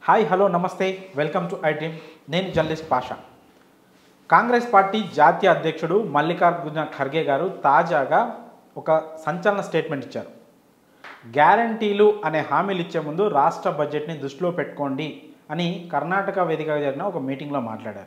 Hi hello నమస్తే welcome to I dream నేను journalist Pasha Congress party జాతీయ అధ్యక్షుడు మల్లికార్జున ఖర్గే గారు తాజాగా ఒక సంచలన స్టేట్మెంట్ ఇచ్చారు గ్యారంటీలు అనే హామీలు ఇచ్చే ముందు రాష్ట్ర బడ్జెట్ని దృష్టిలో పెట్టుకోండి అని కర్ణాటక వేదికగా జరిగిన ఒక మీటింగ్లో మాట్లాడారు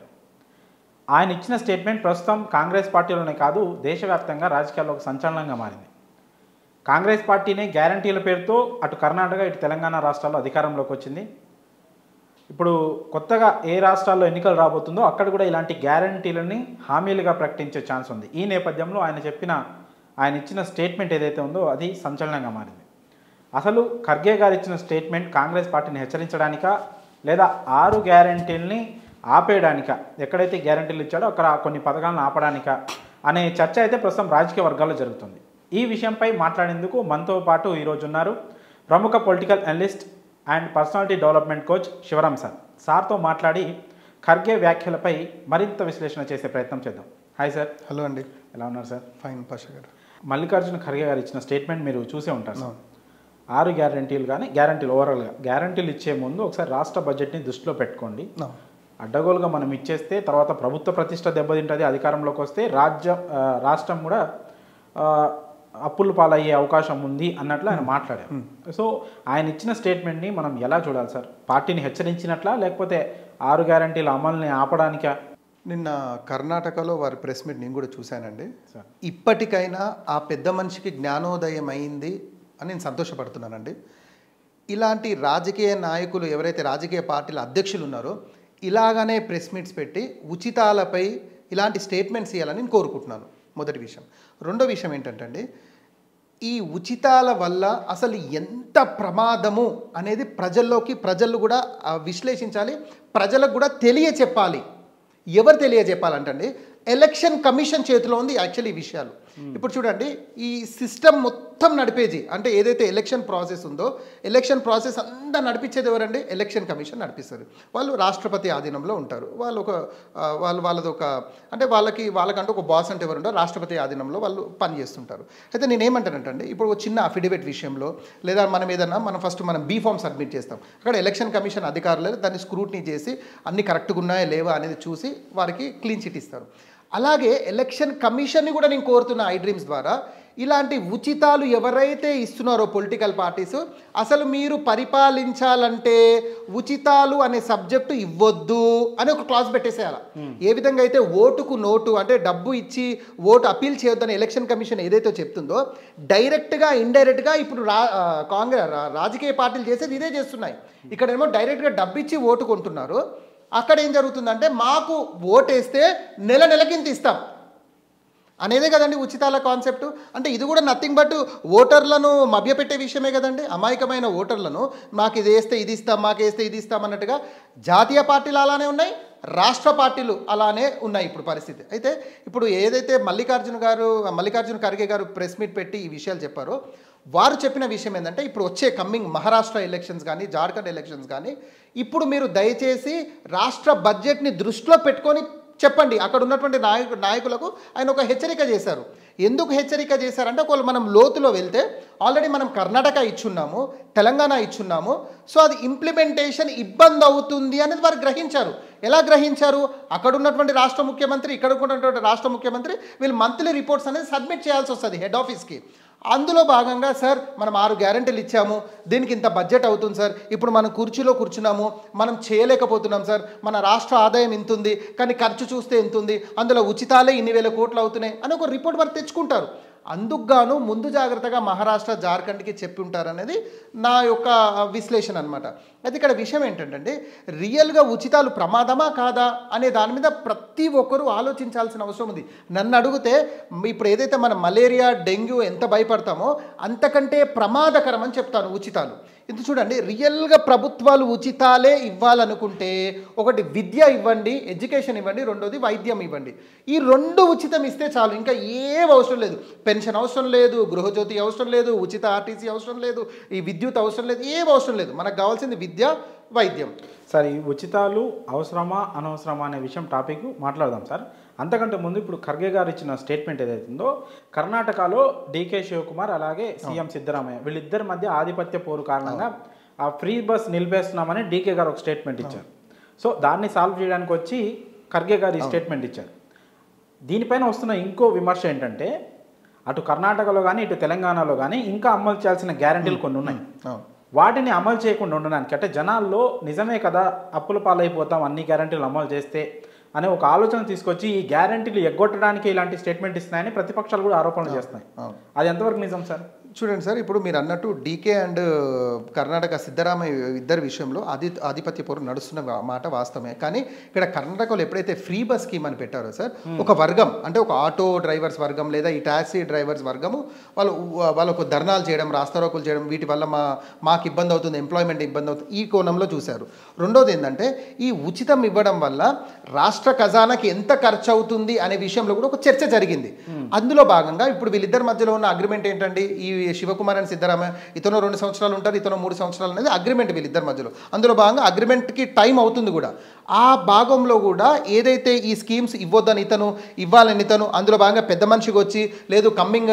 ఆయన ఇచ్చిన స్టేట్మెంట్ ప్రస్తుతం కాంగ్రెస్ పార్టీలోనే కాదు దేశవ్యాప్తంగా రాజకీయాల్లో ఒక సంచలనంగా మారింది కాంగ్రెస్ పార్టీనే గ్యారంటీల పేరుతో అటు కర్ణాటక ఇటు తెలంగాణ రాష్ట్రాల్లో అధికారంలోకి వచ్చింది ఇప్పుడు కొత్తగా ఏ రాష్ట్రాల్లో ఎన్నికలు రాబోతుందో అక్కడ కూడా ఇలాంటి గ్యారంటీలని హామీలుగా ప్రకటించే ఛాన్స్ ఉంది ఈ నేపథ్యంలో ఆయన చెప్పిన ఆయన ఇచ్చిన స్టేట్మెంట్ ఏదైతే ఉందో అది సంచలనంగా మారింది అసలు ఖర్గే గారు ఇచ్చిన స్టేట్మెంట్ కాంగ్రెస్ పార్టీని హెచ్చరించడానికా లేదా ఆరు గ్యారంటీల్ని ఆపేయడానిక ఎక్కడైతే గ్యారంటీలు ఇచ్చాడో అక్కడ కొన్ని పథకాలను ఆపడానిక అనే చర్చ అయితే ప్రస్తుతం రాజకీయ వర్గాల్లో జరుగుతుంది ఈ విషయంపై మాట్లాడేందుకు మనతో పాటు ఈరోజు ఉన్నారు ప్రముఖ political analyst and personality development coach Shivaram sir సార్తో మాట్లాడి ఖర్గే వ్యాఖ్యలపై మరింత విశ్లేషణ చేసే ప్రయత్నం చేద్దాం హాయ్ సార్ హలో అండి ఎలా ఉన్నారు సార్ ఫైన్ పాషా గారు మల్లికార్జున ఖర్గే గారు ఇచ్చిన స్టేట్మెంట్ మీరు చూసే ఉంటారు సార్ అవును. ఆరు గ్యారంటీలు కానీ గ్యారంటీలు ఓవరాల్గా గ్యారంటీలు ఇచ్చే ముందు ఒకసారి రాష్ట్ర బడ్జెట్ని దృష్టిలో పెట్టుకోండి No. అడ్డగోలుగా మనం ఇచ్చేస్తే తర్వాత ప్రభుత్వ ప్రతిష్ట దెబ్బతింటుంది అధికారంలోకి వస్తే రాజ్య ఆ, రాష్ట్రం కూడా ఆ, అప్పులు పాలయ్యే అవకాశం ఉంది అన్నట్లు ఆయన మాట్లాడారు సో ఆయన ఇచ్చిన స్టేట్మెంట్ని మనం ఎలా చూడాలి సార్ పార్టీని హెచ్చరించినట్లా లేకపోతే ఆరు గ్యారంటీల అమలుని ఆపడానికా నిన్న కర్ణాటకలో వారి ప్రెస్ మీట్ నేను కూడా చూశానండి సార్ ఇప్పటికైనా ఆ పెద్ద మనిషికి జ్ఞానోదయం అయింది అని నేను సంతోషపడుతున్నానండి ఇలాంటి రాజకీయ నాయకులు ఎవరైతే రాజకీయ పార్టీల అధ్యక్షులు ఉన్నారో ఇలాగనే ప్రెస్ మీట్స్ పెట్టి ఉచితాలపై ఇలాంటి స్టేట్మెంట్స్ ఇవ్వాలని నేను కోరుకుంటున్నాను మొదటి విషయం రెండో విషయం ఏంటంటే అండి ఈ ఉచితాల వల్ల అసలు ఎంత ప్రమాదము అనేది ప్రజల్లోకి ప్రజలు కూడా ఆ, విశ్లేషించాలి ప్రజలకు కూడా తెలియచెప్పాలి ఎవరు తెలియజెప్పాలంటండి ఎలక్షన్ కమిషన్ చేతిలో ఉంది యాక్చువల్లీ ఈ విషయాలు ఇప్పుడు చూడండి ఈ సిస్టమ్ మొత్తం నడిపేది అంటే ఏదైతే ఎలక్షన్ ప్రాసెస్ ఉందో ఎలక్షన్ ప్రాసెస్ అంతా నడిపించేది ఎవరండి ఎలక్షన్ కమిషన్ నడిపిస్తారు వాళ్ళు రాష్ట్రపతి ఆధీనంలో ఉంటారు వాళ్ళు ఒక ఆ, వాళ్ళు వాళ్ళది ఒక అంటే వాళ్ళకి వాళ్ళకంటూ ఒక బాస్ అంటే ఎవరు ఉంటారో రాష్ట్రపతి ఆధీనంలో వాళ్ళు పనిచేస్తుంటారు అయితే నేను ఏమంటానంటే ఇప్పుడు ఒక చిన్న అఫిడవిట్ విషయంలో లేదా మనం ఏదన్నా మనం ఫస్ట్ మనం బీ ఫామ్ సబ్మిట్ చేస్తాం అక్కడ ఎలక్షన్ కమిషన్ అధికారులు దాన్ని స్క్రూట్నీ చేసి అన్ని కరెక్ట్గా ఉన్నాయా లేవా అనేది చూసి వారికి క్లీన్ చిట్ ఇస్తారు అలాగే ఎలక్షన్ కమిషన్ని కూడా నేను కోరుతున్న ఐ డ్రీమ్స్ ద్వారా ఇలాంటి ఉచితాలు ఎవరైతే ఇస్తున్నారో పొలిటికల్ పార్టీస్ అసలు మీరు పరిపాలించాలంటే ఉచితాలు అనే సబ్జెక్టు ఇవ్వద్దు అని ఒక క్లాస్ పెట్టేసేయాలి ఏ విధంగా అయితే ఓటుకు నోటు అంటే డబ్బు ఇచ్చి ఓటు అప్పీల్ చేయొద్దని ఎలక్షన్ కమిషన్ ఏదైతే చెప్తుందో డైరెక్ట్గా ఇండైరెక్ట్గా ఇప్పుడు రా ఆ, కాంగ్రెస్ రా- రాజకీయ పార్టీలు చేసేది ఇదే చేస్తున్నాయి ఇక్కడేమో డైరెక్ట్గా డబ్బు ఇచ్చి ఓటు కొంటున్నారు అక్కడ ఏం జరుగుతుందంటే మాకు ఓటేస్తే నెల నెలకింత ఇస్తాం అనేదే కదండి ఉచితాల కాన్సెప్ట్ అంటే ఇది కూడా నథింగ్ బట్ ఓటర్లను మభ్యపెట్టే విషయమే కదండి అమాయకమైన ఓటర్లను మాకు ఇది వేస్తే ఇది ఇస్తాం మాకు వేస్తే ఇది ఇస్తాం అన్నట్టుగా జాతీయ పార్టీలు అలానే ఉన్నాయి రాష్ట్ర పార్టీలు అలానే ఉన్నాయి ఇప్పుడు పరిస్థితి అయితే ఇప్పుడు ఏదైతే మల్లికార్జున గారు మల్లికార్జున ఖర్గే గారు ప్రెస్ మీట్ పెట్టి ఈ విషయాలు చెప్పారో వారు చెప్పిన విషయం ఏంటంటే ఇప్పుడు వచ్చే కమ్మింగ్ మహారాష్ట్ర ఎలక్షన్స్ కానీ జార్ఖండ్ ఎలక్షన్స్ కానీ ఇప్పుడు మీరు దయచేసి రాష్ట్ర బడ్జెట్ని దృష్టిలో పెట్టుకొని చెప్పండి అక్కడ ఉన్నటువంటి నాయకు నాయకులకు ఆయన ఒక హెచ్చరిక చేశారు ఎందుకు హెచ్చరిక చేశారంటే ఒకవేళ మనం లోతులో వెళ్తే ఆల్రెడీ మనం కర్ణాటక ఇచ్చున్నాము తెలంగాణ ఇచ్చున్నాము సో అది ఇంప్లిమెంటేషన్ ఇబ్బంది అవుతుంది అనేది వారు గ్రహించారు ఎలా గ్రహించారు అక్కడ ఉన్నటువంటి రాష్ట్ర ముఖ్యమంత్రి ఇక్కడ ఉన్నటువంటి రాష్ట్ర ముఖ్యమంత్రి వీళ్ళు మంత్లీ రిపోర్ట్స్ అనేది సబ్మిట్ చేయాల్సి వస్తుంది హెడ్ ఆఫీస్కి అందులో భాగంగా సార్ మనం ఆరు గ్యారెంటీలు ఇచ్చాము దీనికి ఇంత బడ్జెట్ అవుతుంది సార్ ఇప్పుడు మనం కుర్చీలో కూర్చున్నాము మనం చేయలేకపోతున్నాం సార్ మన రాష్ట్ర ఆదాయం ఇంత ఉంది కానీ ఖర్చు చూస్తే ఎంత ఉంది అందులో ఉచితాలే ఇన్ని వేల కోట్లు అవుతున్నాయి అని ఒక రిపోర్ట్ వారు తెచ్చుకుంటారు అందుకు గాను ముందు జాగ్రత్తగా మహారాష్ట్ర జార్ఖండ్కి చెప్పి ఉంటారనేది నా యొక్క విశ్లేషణ అనమాట అయితే ఇక్కడ విషయం ఏంటంటే రియల్గా ఉచితాలు ప్రమాదమా కాదా అనే దాని మీద ప్రతి ఒక్కరూ ఆలోచించాల్సిన అవసరం ఉంది నన్ను అడిగితే ఇప్పుడు ఏదైతే మనం మలేరియా డెంగ్యూ ఎంత భయపడతామో అంతకంటే ప్రమాదకరం అని చెప్తాను ఉచితాలు ఇది చూడండి రియల్గా ప్రభుత్వాలు ఉచితాలే ఇవ్వాలనుకుంటే ఒకటి విద్య ఇవ్వండి ఎడ్యుకేషన్ ఇవ్వండి రెండోది వైద్యం ఇవ్వండి ఈ రెండు ఉచితం ఇస్తే చాలు ఇంకా ఏం అవసరం లేదు పెన్షన్ అవసరం లేదు గృహజ్యోతి అవసరం లేదు ఉచిత ఆర్టీసీ అవసరం లేదు ఈ విద్యుత్ అవసరం లేదు ఏం అవసరం లేదు మనకు కావాల్సింది విద్య వైద్యం సార్ ఈ ఉచితాలు అవసరమా అనవసరమా అనే విషయం టాపిక్ మాట్లాడదాం సార్ అంతకంటే ముందు ఇప్పుడు ఖర్గే గారు ఇచ్చిన స్టేట్మెంట్ ఏదైతుందో కర్ణాటకలో డీకే శివకుమార్ అలాగే సీఎం సిద్ధరామయ్య వీళ్ళిద్దరి మధ్య ఆధిపత్య పోరు కారణంగా ఆ ఫ్రీ బస్ నిలిపేస్తున్నామని డీకే గారు ఒక స్టేట్మెంట్ ఇచ్చారు సో దాన్ని సాల్వ్ చేయడానికి వచ్చి ఖర్గే గారు ఈ స్టేట్మెంట్ ఇచ్చారు దీనిపైన వస్తున్న ఇంకో విమర్శ ఏంటంటే అటు కర్ణాటకలో కానీ ఇటు తెలంగాణలో కానీ ఇంకా అమలు చేయాల్సిన గ్యారంటీలు కొన్ని ఉన్నాయి అవును వాటిని అమలు చేయకుండా ఉండడానికి అంటే జనాల్లో నిజమే కదా అప్పుల పాలైపోతాం అన్ని గ్యారంటీలు అమలు చేస్తే అనే ఒక ఆలోచన తీసుకొచ్చి ఈ గ్యారంటీలు ఎగ్గొట్టడానికి ఇలాంటి స్టేట్మెంట్ ఇస్తున్నాయని ప్రతిపక్షాలు కూడా ఆరోపణలు చేస్తున్నాయి అవును అది ఎంతవరకు నిజం సార్ చూడండి సార్ ఇప్పుడు మీరు అన్నట్టు డీకే అండ్ కర్ణాటక సిద్ధరామయ్య ఇద్దరి విషయంలో ఆది ఆధిపత్య పోరు నడుస్తున్న వా- మాట వాస్తవమే కానీ ఇక్కడ కర్ణాటకలో ఎప్పుడైతే ఫ్రీ బస్ స్కీమ్ అని పెట్టారో సార్ ఒక వర్గం అంటే ఒక ఆటో డ్రైవర్స్ వర్గం లేదా ఈ టాక్సీ డ్రైవర్స్ వర్గము వాళ్ళు వాళ్ళకు ధర్నాలు చేయడం రాస్తారోకులు చేయడం వీటి వల్ల మా మాకు ఇబ్బంది అవుతుంది ఎంప్లాయ్మెంట్ ఇబ్బంది అవుతుంది ఈ కోణంలో చూశారు రెండోది ఏంటంటే ఈ ఉచితం ఇవ్వడం వల్ల రాష్ట్ర ఖజానాకి ఎంత ఖర్చు అవుతుంది అనే విషయంలో కూడా ఒక చర్చ జరిగింది అందులో భాగంగా ఇప్పుడు వీళ్ళిద్దరి మధ్యలో ఉన్న అగ్రిమెంట్ ఏంటండి ఈ శివకుమార్ అని సిద్ధరామయ్య ఇతను రెండు సంవత్సరాలు ఉంటారు ఇతను మూడు సంవత్సరాలు అనేది అగ్రిమెంట్ వీళ్ళిద్దరి మధ్యలో అందులో భాగంగా అగ్రిమెంట్కి టైం అవుతుంది కూడా ఆ భాగంలో కూడా ఏదైతే ఈ స్కీమ్స్ ఇవ్వొద్దని ఇతను ఇవ్వాలని ఇతను అందులో భాగంగా పెద్ద మనిషికి వచ్చి లేదు కమ్మింగ్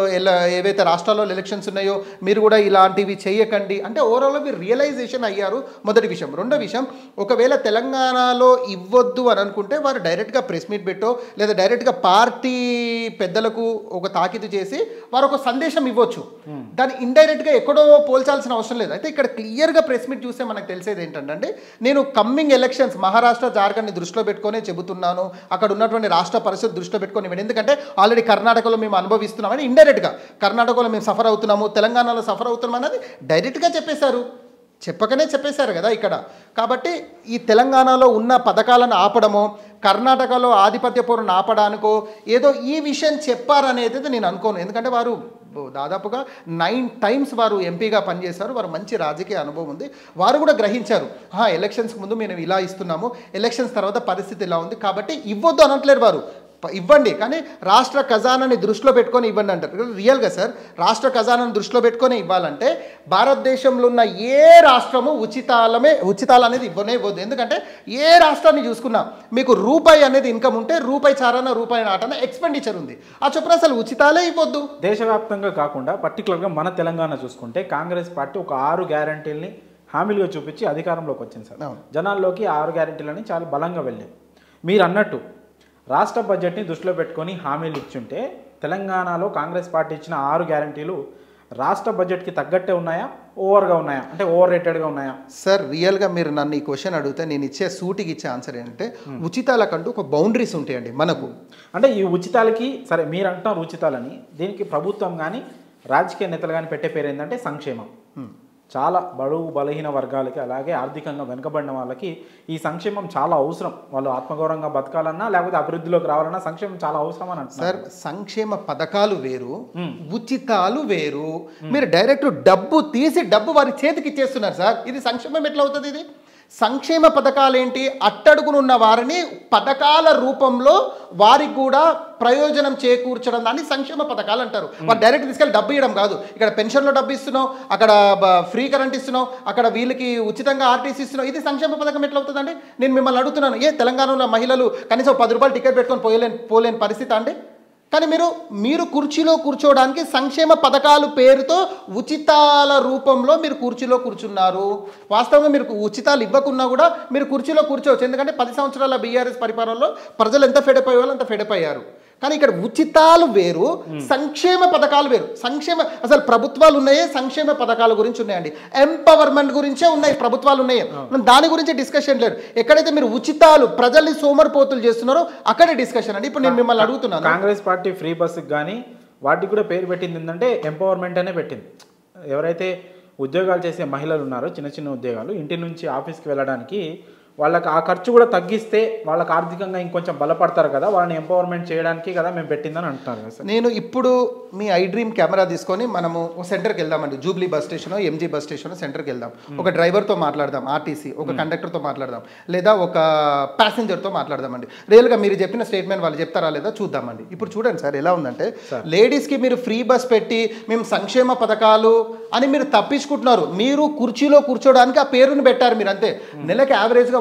ఏవైతే రాష్ట్రాల్లో ఎలక్షన్స్ ఉన్నాయో మీరు కూడా ఇలాంటివి చేయకండి అంటే ఓవరాల్ మీరు రియలైజేషన్ అయ్యారు మొదటి విషయం రెండో విషయం ఒకవేళ తెలంగాణలో ఇవ్వొద్దు అని అనుకుంటే వారు డైరెక్ట్గా ప్రెస్ మీట్ పెట్టో లేదా డైరెక్ట్గా పార్టీ పెద్దలకు ఒక తాకిదు చేసి వారు ఒక సందేశం ఇవ్వచ్చు దాన్ని ఇండైరెక్ట్గా ఎక్కడో పోల్చాల్సిన అవసరం లేదు అయితే ఇక్కడ క్లియర్గా ప్రెస్ మీట్ చూస్తే మనకు తెలిసేది ఏంటంటే నేను కమ్మింగ్ ఎలక్షన్స్ మహారాష్ట్ర జార్ఖండ్ని దృష్టిలో పెట్టుకొని చెబుతున్నాను అక్కడ ఉన్నటువంటి రాష్ట్ర పరిస్థితి దృష్టిలో పెట్టుకొని ఇవ్వండి ఎందుకంటే ఆల్రెడీ కర్ణాటకలో మేము అనుభవిస్తున్నామని ఇండైరెక్ట్గా కర్ణాటకలో మేము సఫర్ అవుతున్నాము తెలంగాణలో సఫర్ అవుతున్నాం అనేది డైరెక్ట్గా చెప్పేశారు చెప్పకనే చెప్పేశారు కదా ఇక్కడ కాబట్టి ఈ తెలంగాణలో ఉన్న పథకాలను ఆపడమో కర్ణాటకలో ఆధిపత్య పోరును ఆపడానికో ఏదో ఈ విషయం చెప్పారనేది నేను అనుకోను ఎందుకంటే వారు దాదాపుగా నైన్ టైమ్స్ వారు ఎంపీగా పనిచేశారు వారు మంచి రాజకీయ అనుభవం ఉంది వారు కూడా గ్రహించారు "ఆహా, ఎలక్షన్స్కి ముందు మేము ఇలా ఇస్తున్నాము ఎలక్షన్స్ తర్వాత పరిస్థితి ఇలా ఉంది కాబట్టి ఇవ్వద్దు అనట్లేరు వారు ప- ఇవ్వండి కానీ రాష్ట్ర ఖజానాని దృష్టిలో పెట్టుకొని ఇవ్వండి అంటారు రియల్గా సార్ రాష్ట్ర ఖజానాని దృష్టిలో పెట్టుకొని ఇవ్వాలంటే భారతదేశంలో ఉన్న ఏ రాష్ట్రము ఉచితాలమే ఉచితాలు అనేది ఇవ్వనే ఇవ్వద్దు ఎందుకంటే ఏ రాష్ట్రాన్ని చూసుకున్నా మీకు రూపాయి అనేది ఇన్కమ్ ఉంటే రూపాయి చారాన రూపాయి నాటన ఎక్స్పెండిచర్ ఉంది ఆ చొప్పున అసలు ఉచితాలే ఇవ్వద్దు దేశవ్యాప్తంగా కాకుండా పర్టికులర్గా మన తెలంగాణ చూసుకుంటే కాంగ్రెస్ పార్టీ ఒక ఆరు గ్యారంటీల్ని హామీలుగా చూపించి అధికారంలోకి వచ్చింది సార్ అవును. జనాల్లోకి ఆ ఆరు గ్యారంటీలని చాలా బలంగా వెళ్ళాయి మీరు అన్నట్టు రాష్ట్ర బడ్జెట్ని దృష్టిలో పెట్టుకొని హామీలు ఇచ్చుంటే తెలంగాణలో కాంగ్రెస్ పార్టీ ఇచ్చిన ఆరు గ్యారంటీలు రాష్ట్ర బడ్జెట్కి తగ్గట్టే ఉన్నాయా ఓవర్గా ఉన్నాయా అంటే ఓవర్ రేటెడ్గా ఉన్నాయా సార్ రియల్గా మీరు నన్ను ఈ క్వశ్చన్ అడిగితే నేను ఇచ్చే సూటికి ఇచ్చే ఆన్సర్ ఏంటంటే ఉచితాలకంటూ ఒక బౌండరీస్ ఉంటాయండి మనకు అంటే ఈ ఉచితాలకి సరే మీరు అంటున్నారు ఉచితాలని దీనికి ప్రభుత్వం కానీ రాజకీయ నేతలు కానీ పెట్టే పేరు ఏంటంటే సంక్షేమం చాలా బడుగు బలహీన వర్గాలకి అలాగే ఆర్థికంగా వెనుకబడిన వాళ్ళకి ఈ సంక్షేమం చాలా అవసరం వాళ్ళు ఆత్మగౌరవంగా బతకాలన్నా లేకపోతే అభివృద్ధిలోకి రావాలన్నా సంక్షేమం చాలా అవసరం అని అంటున్నారు సార్ సంక్షేమ పథకాలు వేరు ఉచితాలు వేరు మీరు డైరెక్ట్ డబ్బు తీసి డబ్బు వారి చేతికి ఇచ్చేస్తున్నారు సార్ ఇది సంక్షేమం ఎట్లా అవుతుంది ఇది సంక్షేమ పథకాలు ఏంటి అట్టడుగునున్న వారిని పథకాల రూపంలో వారికి కూడా ప్రయోజనం చేకూర్చడం దాన్ని సంక్షేమ పథకాలు అంటారు వారు డైరెక్ట్ తీసుకెళ్ళి డబ్బు ఇవ్వడం కాదు ఇక్కడ పెన్షన్లో డబ్బు ఇస్తున్నావు అక్కడ బ- ఫ్రీ కరెంట్ ఇస్తున్నావు అక్కడ వీళ్ళకి ఉచితంగా ఆర్టీసీ ఇస్తున్నావు ఇది సంక్షేమ పథకం ఎట్లా అవుతుందండి నేను మిమ్మల్ని అడుగుతున్నాను ఏ తెలంగాణలో మహిళలు కనీసం పది రూపాయలు టికెట్ పెట్టుకొని పోయలేని పోలేని పరిస్థితి అండి కానీ మీరు మీరు కుర్చీలో కూర్చోవడానికి సంక్షేమ పథకాలు పేరుతో ఉచితాల రూపంలో మీరు కుర్చీలో కూర్చున్నారు వాస్తవంగా మీరు ఉచితాలు ఇవ్వకున్నా కూడా మీరు కుర్చీలో కూర్చోవచ్చు ఎందుకంటే పది సంవత్సరాల బీఆర్ఎస్ పరిపాలనలో ప్రజలు ఎంత ఫెడప్ అయ్యారో అంత ఫెడప్ అయ్యారు కానీ ఇక్కడ ఉచితాలు వేరు సంక్షేమ పథకాలు వేరు సంక్షేమ అసలు ప్రభుత్వాలు ఉన్నాయే సంక్షేమ పథకాల గురించి ఉన్నాయండి ఎంపవర్మెంట్ గురించే ఉన్నాయి ప్రభుత్వాలు ఉన్నాయి మనం దాని గురించి డిస్కషన్ లేదు ఎక్కడైతే మీరు ఉచితాలు ప్రజల్ని సోమరిపోతులు చేస్తున్నారో అక్కడే డిస్కషన్ అండి ఇప్పుడు నేను మిమ్మల్ని అడుగుతున్నాను కాంగ్రెస్ పార్టీ ఫ్రీ బస్సుకి కానీ వాటికి కూడా పేరు పెట్టింది ఏంటంటే ఎంపవర్మెంట్ అనే పెట్టింది ఎవరైతే ఉద్యోగాలు చేసే మహిళలు ఉన్నారో చిన్న చిన్న ఉద్యోగాలు ఇంటి నుంచి ఆఫీస్కి వెళ్ళడానికి వాళ్ళకి ఆ ఖర్చు కూడా తగ్గిస్తే వాళ్ళకి ఆర్థికంగా ఇంకొంచెం బలపడతారు కదా వాళ్ళని ఎంపవర్మెంట్ చేయడానికి కదా మేము పెట్టిందని అంటున్నారు కదా సార్ నేను ఇప్పుడు మీ ఐ డ్రీమ్ కెమెరా తీసుకొని మనము ఒక సెంటర్కి వెళ్దామండి jubilee bus station MG bus station సెంటర్కి వెళ్దాం ఒక డ్రైవర్తో మాట్లాడదాం ఆర్టీసీ ఒక కండక్టర్తో మాట్లాడదాం లేదా ఒక ప్యాసింజర్తో మాట్లాడదామండి రియల్గా మీరు చెప్పిన స్టేట్మెంట్ వాళ్ళు చెప్తారా లేదా చూద్దామండి ఇప్పుడు చూడండి సార్ ఎలా ఉందంటే లేడీస్కి మీరు ఫ్రీ బస్ పెట్టి మేము సంక్షేమ పథకాలు అని మీరు తప్పించుకుంటున్నారు మీరు కుర్చీలో కూర్చోడానికి ఆ పేరుని పెట్టారు మీరు అంతే నెలకి యావరేజ్గా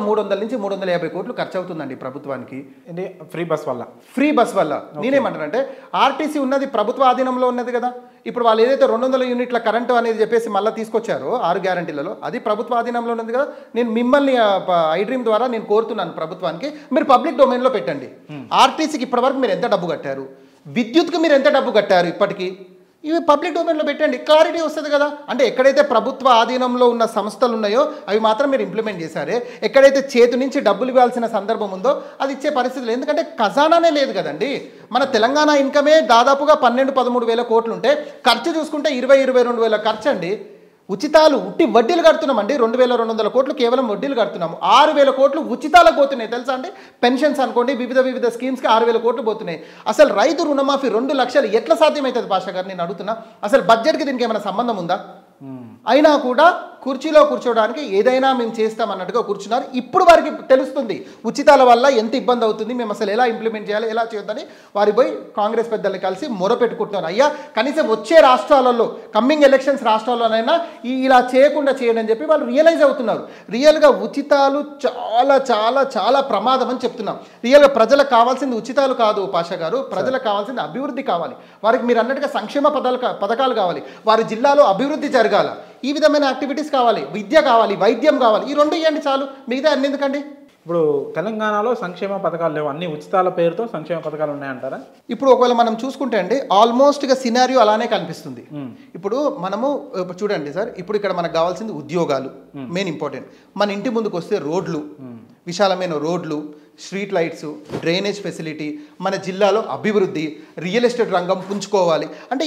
మూడు వందల నుంచి మూడు వందల యాభై కోట్లు ఖర్చు అవుతుందండి ప్రభుత్వానికి ఇది ఫ్రీ బస్ వల్ల ఫ్రీ బస్ వల్ల నేనేమంటానంటే ఆర్టీసీ ఉన్నది ప్రభుత్వ ఆధీనంలో ఉన్నది కదా ఇప్పుడు వాళ్ళు ఏదైతే రెండు వందల యూనిట్ల కరెంటు అనేది చెప్పేసి మళ్ళీ తీసుకొచ్చారో ఆరు గ్యారంటీలలో అది ప్రభుత్వ ఆధీనంలో ఉన్నది కదా నేను మిమ్మల్ని ఐ డ్రీమ్ ద్వారా నేను కోరుతున్నాను ప్రభుత్వానికి మీరు పబ్లిక్ డొమైన్లో పెట్టండి ఆర్టీసీకి ఇప్పటివరకు మీరు ఎంత డబ్బు కట్టారు విద్యుత్కి మీరు ఎంత డబ్బు కట్టారు ఇప్పటికీ ఇవి పబ్లిక్ డొమైన్లో పెట్టండి క్లారిటీ వస్తుంది కదా అంటే ఎక్కడైతే ప్రభుత్వ ఆధీనంలో ఉన్న సంస్థలు ఉన్నాయో అవి మాత్రం మీరు ఇంప్లిమెంట్ చేశారే ఎక్కడైతే చేతి నుంచి డబ్బులు ఇవ్వాల్సిన సందర్భం ఉందో అది ఇచ్చే పరిస్థితి లేదు ఎందుకంటే ఖజానానే లేదు కదండి మన తెలంగాణ ఇన్కమే దాదాపుగా పన్నెండు పదమూడు వేల కోట్లు ఉంటే ఖర్చు చూసుకుంటే ఇరవై ఇరవై రెండు వేల ఖర్చు అండి ఉచితాలు ఉట్టి వడ్డీలు కడుతున్నామండి రెండు వేల రెండు వందల కోట్లు కేవలం వడ్డీలు కడుతున్నాము ఆరు వేల కోట్లు ఉచితాలకు పోతున్నాయి తెలుసా అండి పెన్షన్స్ అనుకోండి వివిధ వివిధ స్కీమ్స్కి ఆరు వేల కోట్లు పోతున్నాయి అసలు రైతు రుణమాఫీ రెండు లక్షలు ఎట్లా సాధ్యమవుతుంది భాష గారు నేను అడుగుతున్నా అసలు బడ్జెట్కి దీనికి ఏమైనా సంబంధం ఉందా అయినా కూడా కుర్చీలో కూర్చోవడానికి ఏదైనా మేము చేస్తాం అన్నట్టుగా కూర్చున్నారు ఇప్పుడు వారికి తెలుస్తుంది ఉచితాల వల్ల ఎంత ఇబ్బంది అవుతుంది మేము అసలు ఎలా ఇంప్లిమెంట్ చేయాలి ఎలా చేయొద్దని వారి పోయి కాంగ్రెస్ పెద్దల్ని కలిసి మొర పెట్టుకుంటున్నారు అయ్యా కనీసం వచ్చే రాష్ట్రాలలో కమ్మింగ్ ఎలక్షన్స్ రాష్ట్రాల్లోనైనా ఈ ఇలా చేయకుండా చేయండి అని చెప్పి వాళ్ళు రియలైజ్ అవుతున్నారు రియల్గా ఉచితాలు చాలా చాలా చాలా ప్రమాదం అని చెప్తున్నాం రియల్గా ప్రజలకు కావాల్సింది ఉచితాలు కాదు పాషా గారు ప్రజలకు కావాల్సింది అభివృద్ధి కావాలి వారికి మీరు అన్నట్టుగా సంక్షేమ పదాలు కా- పథకాలు కావాలి వారి జిల్లాలో అభివృద్ధి జరగాల ఈ విధమైన యాక్టివిటీస్ కావాలి విద్య కావాలి వైద్యం కావాలి ఈ రెండు ఇవ్వండి చాలు మిగతా అన్ని ఎందుకండి ఇప్పుడు తెలంగాణలో సంక్షేమ పథకాలు లేవు అన్ని ఉచితాల పేరుతో సంక్షేమ పథకాలు ఉన్నాయంటారా ఇప్పుడు ఒకవేళ మనం చూసుకుంటే అండి ఆల్మోస్ట్గా సినారియో అలానే కనిపిస్తుంది ఇప్పుడు మనము ఇప్పుడు చూడండి సార్ ఇప్పుడు ఇక్కడ మనకు కావాల్సింది ఉద్యోగాలు మెయిన్ ఇంపార్టెంట్ మన ఇంటి ముందుకు వస్తే రోడ్లు విశాలమైన రోడ్లు స్ట్రీట్ లైట్స్ డ్రైనేజ్ ఫెసిలిటీ మన జిల్లాలో అభివృద్ధి రియల్ ఎస్టేట్ రంగం పుంజుకోవాలి అంటే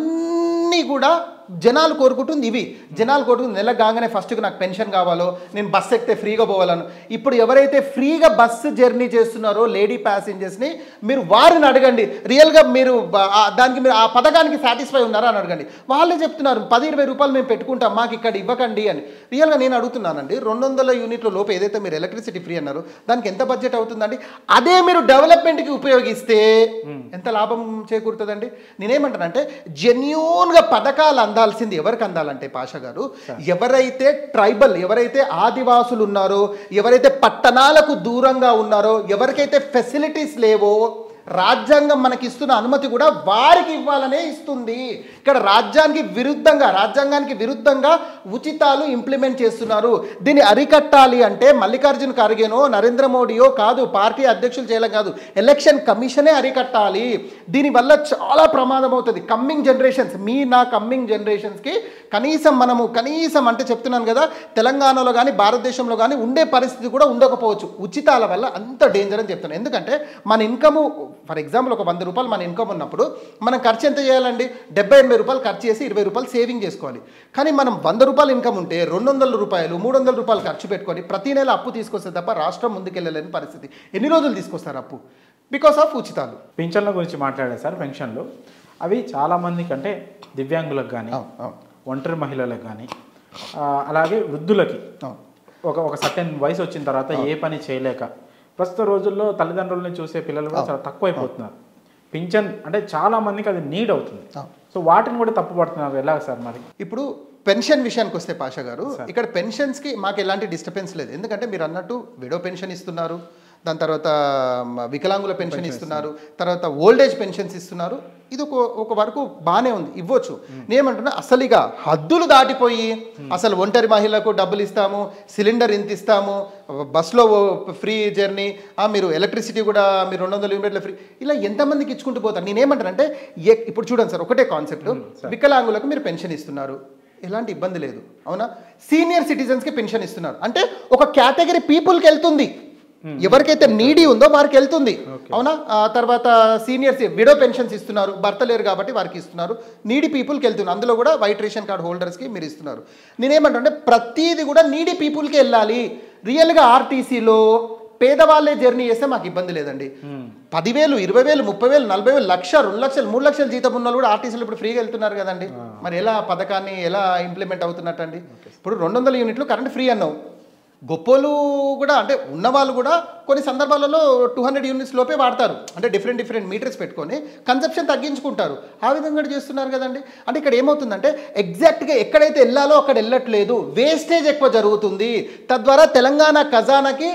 ఇవన్నీ కూడా జనాలు కోరుకుంటుంది ఇవి జనాలు కోరుకుంటుంది నెల కాగానే ఫస్ట్కి నాకు పెన్షన్ కావాలో నేను బస్సు ఎక్కితే ఫ్రీగా పోవాలను ఇప్పుడు ఎవరైతే ఫ్రీగా బస్సు జర్నీ చేస్తున్నారో లేడీ ప్యాసింజర్స్ని మీరు వారిని అడగండి రియల్గా మీరు బ- ఆ దానికి మీరు ఆ పథకానికి సాటిస్ఫై ఉన్నారా అని అడగండి వాళ్ళే చెప్తున్నారు పది ఇరవై రూపాయలు మేము పెట్టుకుంటాం మాకు ఇక్కడ ఇవ్వకండి అని రియల్గా నేను అడుగుతున్నానండి రెండు వందల యూనిట్ల లోపు ఏదైతే మీరు ఎలక్ట్రిసిటీ ఫ్రీ అన్నారో దానికి ఎంత బడ్జెట్ అవుతుందండి అదే మీరు డెవలప్మెంట్కి ఉపయోగిస్తే ఎంత లాభం చేకూరుతుందండి నేనేమంటానంటే జెన్యూన్గా పథకాలు అందాల్సింది ఎవరికి అందాలంటే పాషా గారు ఎవరైతే ట్రైబల్ ఎవరైతే ఆదివాసులు ఉన్నారో ఎవరైతే పట్టణాలకు దూరంగా ఉన్నారో ఎవరికైతే ఫెసిలిటీస్ లేవో రాజ్యాంగం మనకి ఇస్తున్న అనుమతి కూడా వారికి ఇవ్వాలనే ఇస్తుంది ఇక్కడ రాజ్యానికి విరుద్ధంగా రాజ్యాంగానికి విరుద్ధంగా ఉచితాలు ఇంప్లిమెంట్ చేస్తున్నారు దీన్ని అరికట్టాలి అంటే మల్లికార్జున ఖర్గేనో నరేంద్ర మోడీయో కాదు పార్టీ అధ్యక్షులు చేయడం కాదు ఎలక్షన్ కమిషనే అరికట్టాలి దీనివల్ల చాలా ప్రమాదం అవుతుంది కమ్మింగ్ జనరేషన్స్ మీ నా కమ్మింగ్ జనరేషన్స్కి కనీసం మనము కనీసం అంటే చెప్తున్నాను కదా తెలంగాణలో కానీ భారతదేశంలో కానీ ఉండే పరిస్థితి కూడా ఉండకపోవచ్చు ఉచితాల వల్ల అంత డేంజర్ అని చెప్తున్నాను ఎందుకంటే మన ఇన్కమ్ ఫర్ ఎగ్జాంపుల్ ఒక వంద రూపాయలు మన ఇన్కమ్ ఉన్నప్పుడు మనం ఖర్చు ఎంత చేయాలండి డెబ్బై ఎనభై రూపాయలు ఖర్చు చేసి ఇరవై రూపాయలు సేవింగ్ చేసుకోవాలి కానీ మనం వంద రూపాయలు ఇన్కమ్ ఉంటే రెండు వందల రూపాయలు మూడు వందల రూపాయలు ఖర్చు పెట్టుకొని ప్రతి నెల అప్పు తీసుకొస్తే తప్ప రాష్ట్రం ముందుకెళ్ళలేని పరిస్థితి ఎన్ని రోజులు తీసుకొస్తారు అప్పు బికాస్ ఆఫ్ ఉచితాలు పింఛన్ల గురించి మాట్లాడారు సార్ పెన్షన్లు అవి చాలామందికి అంటే దివ్యాంగులకు కానీ అవును, అవును, ఒంటరి మహిళలకు కానీ అలాగే వృద్ధులకి అవును. ఒక ఒక సర్టెన్ వయసు వచ్చిన తర్వాత ఏ పని చేయలేక ప్రస్తుత రోజుల్లో తల్లిదండ్రులని చూసే పిల్లలు కూడా చాలా తక్కువైపోతున్నారు పింఛన్ అంటే చాలా మందికి అది నీడ్ అవుతుంది అవును. సో వాటిని కూడా తప్పుపడుతున్నారు ఎలా సార్ మరి ఇప్పుడు పెన్షన్ విషయానికి వస్తే పాషా గారు ఇక్కడ పెన్షన్స్కి మాకు ఎలాంటి డిస్టర్బెన్స్ లేదు ఎందుకంటే మీరు అన్నట్టు విడో పెన్షన్ ఇస్తున్నారు దాని తర్వాత మ, వికలాంగుల పెన్షన్ ఇస్తున్నారు తర్వాత ఓల్డేజ్ పెన్షన్స్ ఇస్తున్నారు ఇది ఒక ఒక వరకు బాగానే ఉంది ఇవ్వచ్చు నేనేమంటున్నా అసలు ఇక హద్దులు దాటిపోయి అసలు ఒంటరి మహిళలకు డబ్బులు ఇస్తాము సిలిండర్ ఇంత ఇస్తాము బస్సులో ఫ్రీ జర్నీ ఆ, మీరు ఎలక్ట్రిసిటీ కూడా మీరు రెండు వందల యూనిట్ల ఫ్రీ ఇలా ఎంతమందికి ఇచ్చుకుంటూ పోతారు నేనేమంటానంటే ఎ- ఇప్పుడు చూడండి సార్ ఒకటే కాన్సెప్ట్ వికలాంగులకు మీరు పెన్షన్ ఇస్తున్నారు ఎలాంటి ఇబ్బంది లేదు అవునా సీనియర్ సిటిజన్స్కి పెన్షన్ ఇస్తున్నారు అంటే ఒక కేటగిరీ పీపుల్కి వెళ్తుంది ఎవరికైతే నీడీ ఉందో వారికి వెళ్తుంది అవునా ఆ తర్వాత సీనియర్స్ విడో పెన్షన్స్ ఇస్తున్నారు భర్త లేరు కాబట్టి వారికి ఇస్తున్నారు నీడీ పీపుల్కి వెళ్తున్నారు అందులో కూడా వైట్ రేషన్ కార్డ్ హోల్డర్స్కి మీరు ఇస్తున్నారు నేనేమంటే ప్రతిదీ కూడా నీడీ పీపుల్కి వెళ్ళాలి రియల్గా ఆర్టీసీలో పేదవాళ్ళే జర్నీ చేస్తే మాకు ఇబ్బంది లేదండి పదివేలు ఇరవై వేలు ముప్పై వేలు నలభై వేలు లక్ష రెండు లక్షలు మూడు లక్షల జీతం ఉన్న వాళ్ళు కూడా ఆర్టీసీలు ఇప్పుడు ఫ్రీగా వెళ్తున్నారు కదండి మరి ఎలా ఆ పథకాన్ని ఎలా ఇంప్లిమెంట్ అవుతున్నట్టండి ఇప్పుడు రెండు వందల యూనిట్లు కరెంట్ ఫ్రీ అన్నావు గొప్పలు కూడా అంటే ఉన్నవాళ్ళు కూడా కొన్ని సందర్భాలలో టూ హండ్రెడ్ యూనిట్స్ లోపే వాడతారు అంటే డిఫరెంట్ డిఫరెంట్ మీటర్స్ పెట్టుకొని కన్సెప్షన్ తగ్గించుకుంటారు ఆ విధంగా కూడా చేస్తున్నారు కదండి అంటే ఇక్కడ ఏమవుతుందంటే ఎగ్జాక్ట్గా ఎక్కడైతే వెళ్ళాలో అక్కడ వెళ్ళట్లేదు వేస్టేజ్ ఎక్కువ జరుగుతుంది తద్వారా తెలంగాణ ఖజానాకి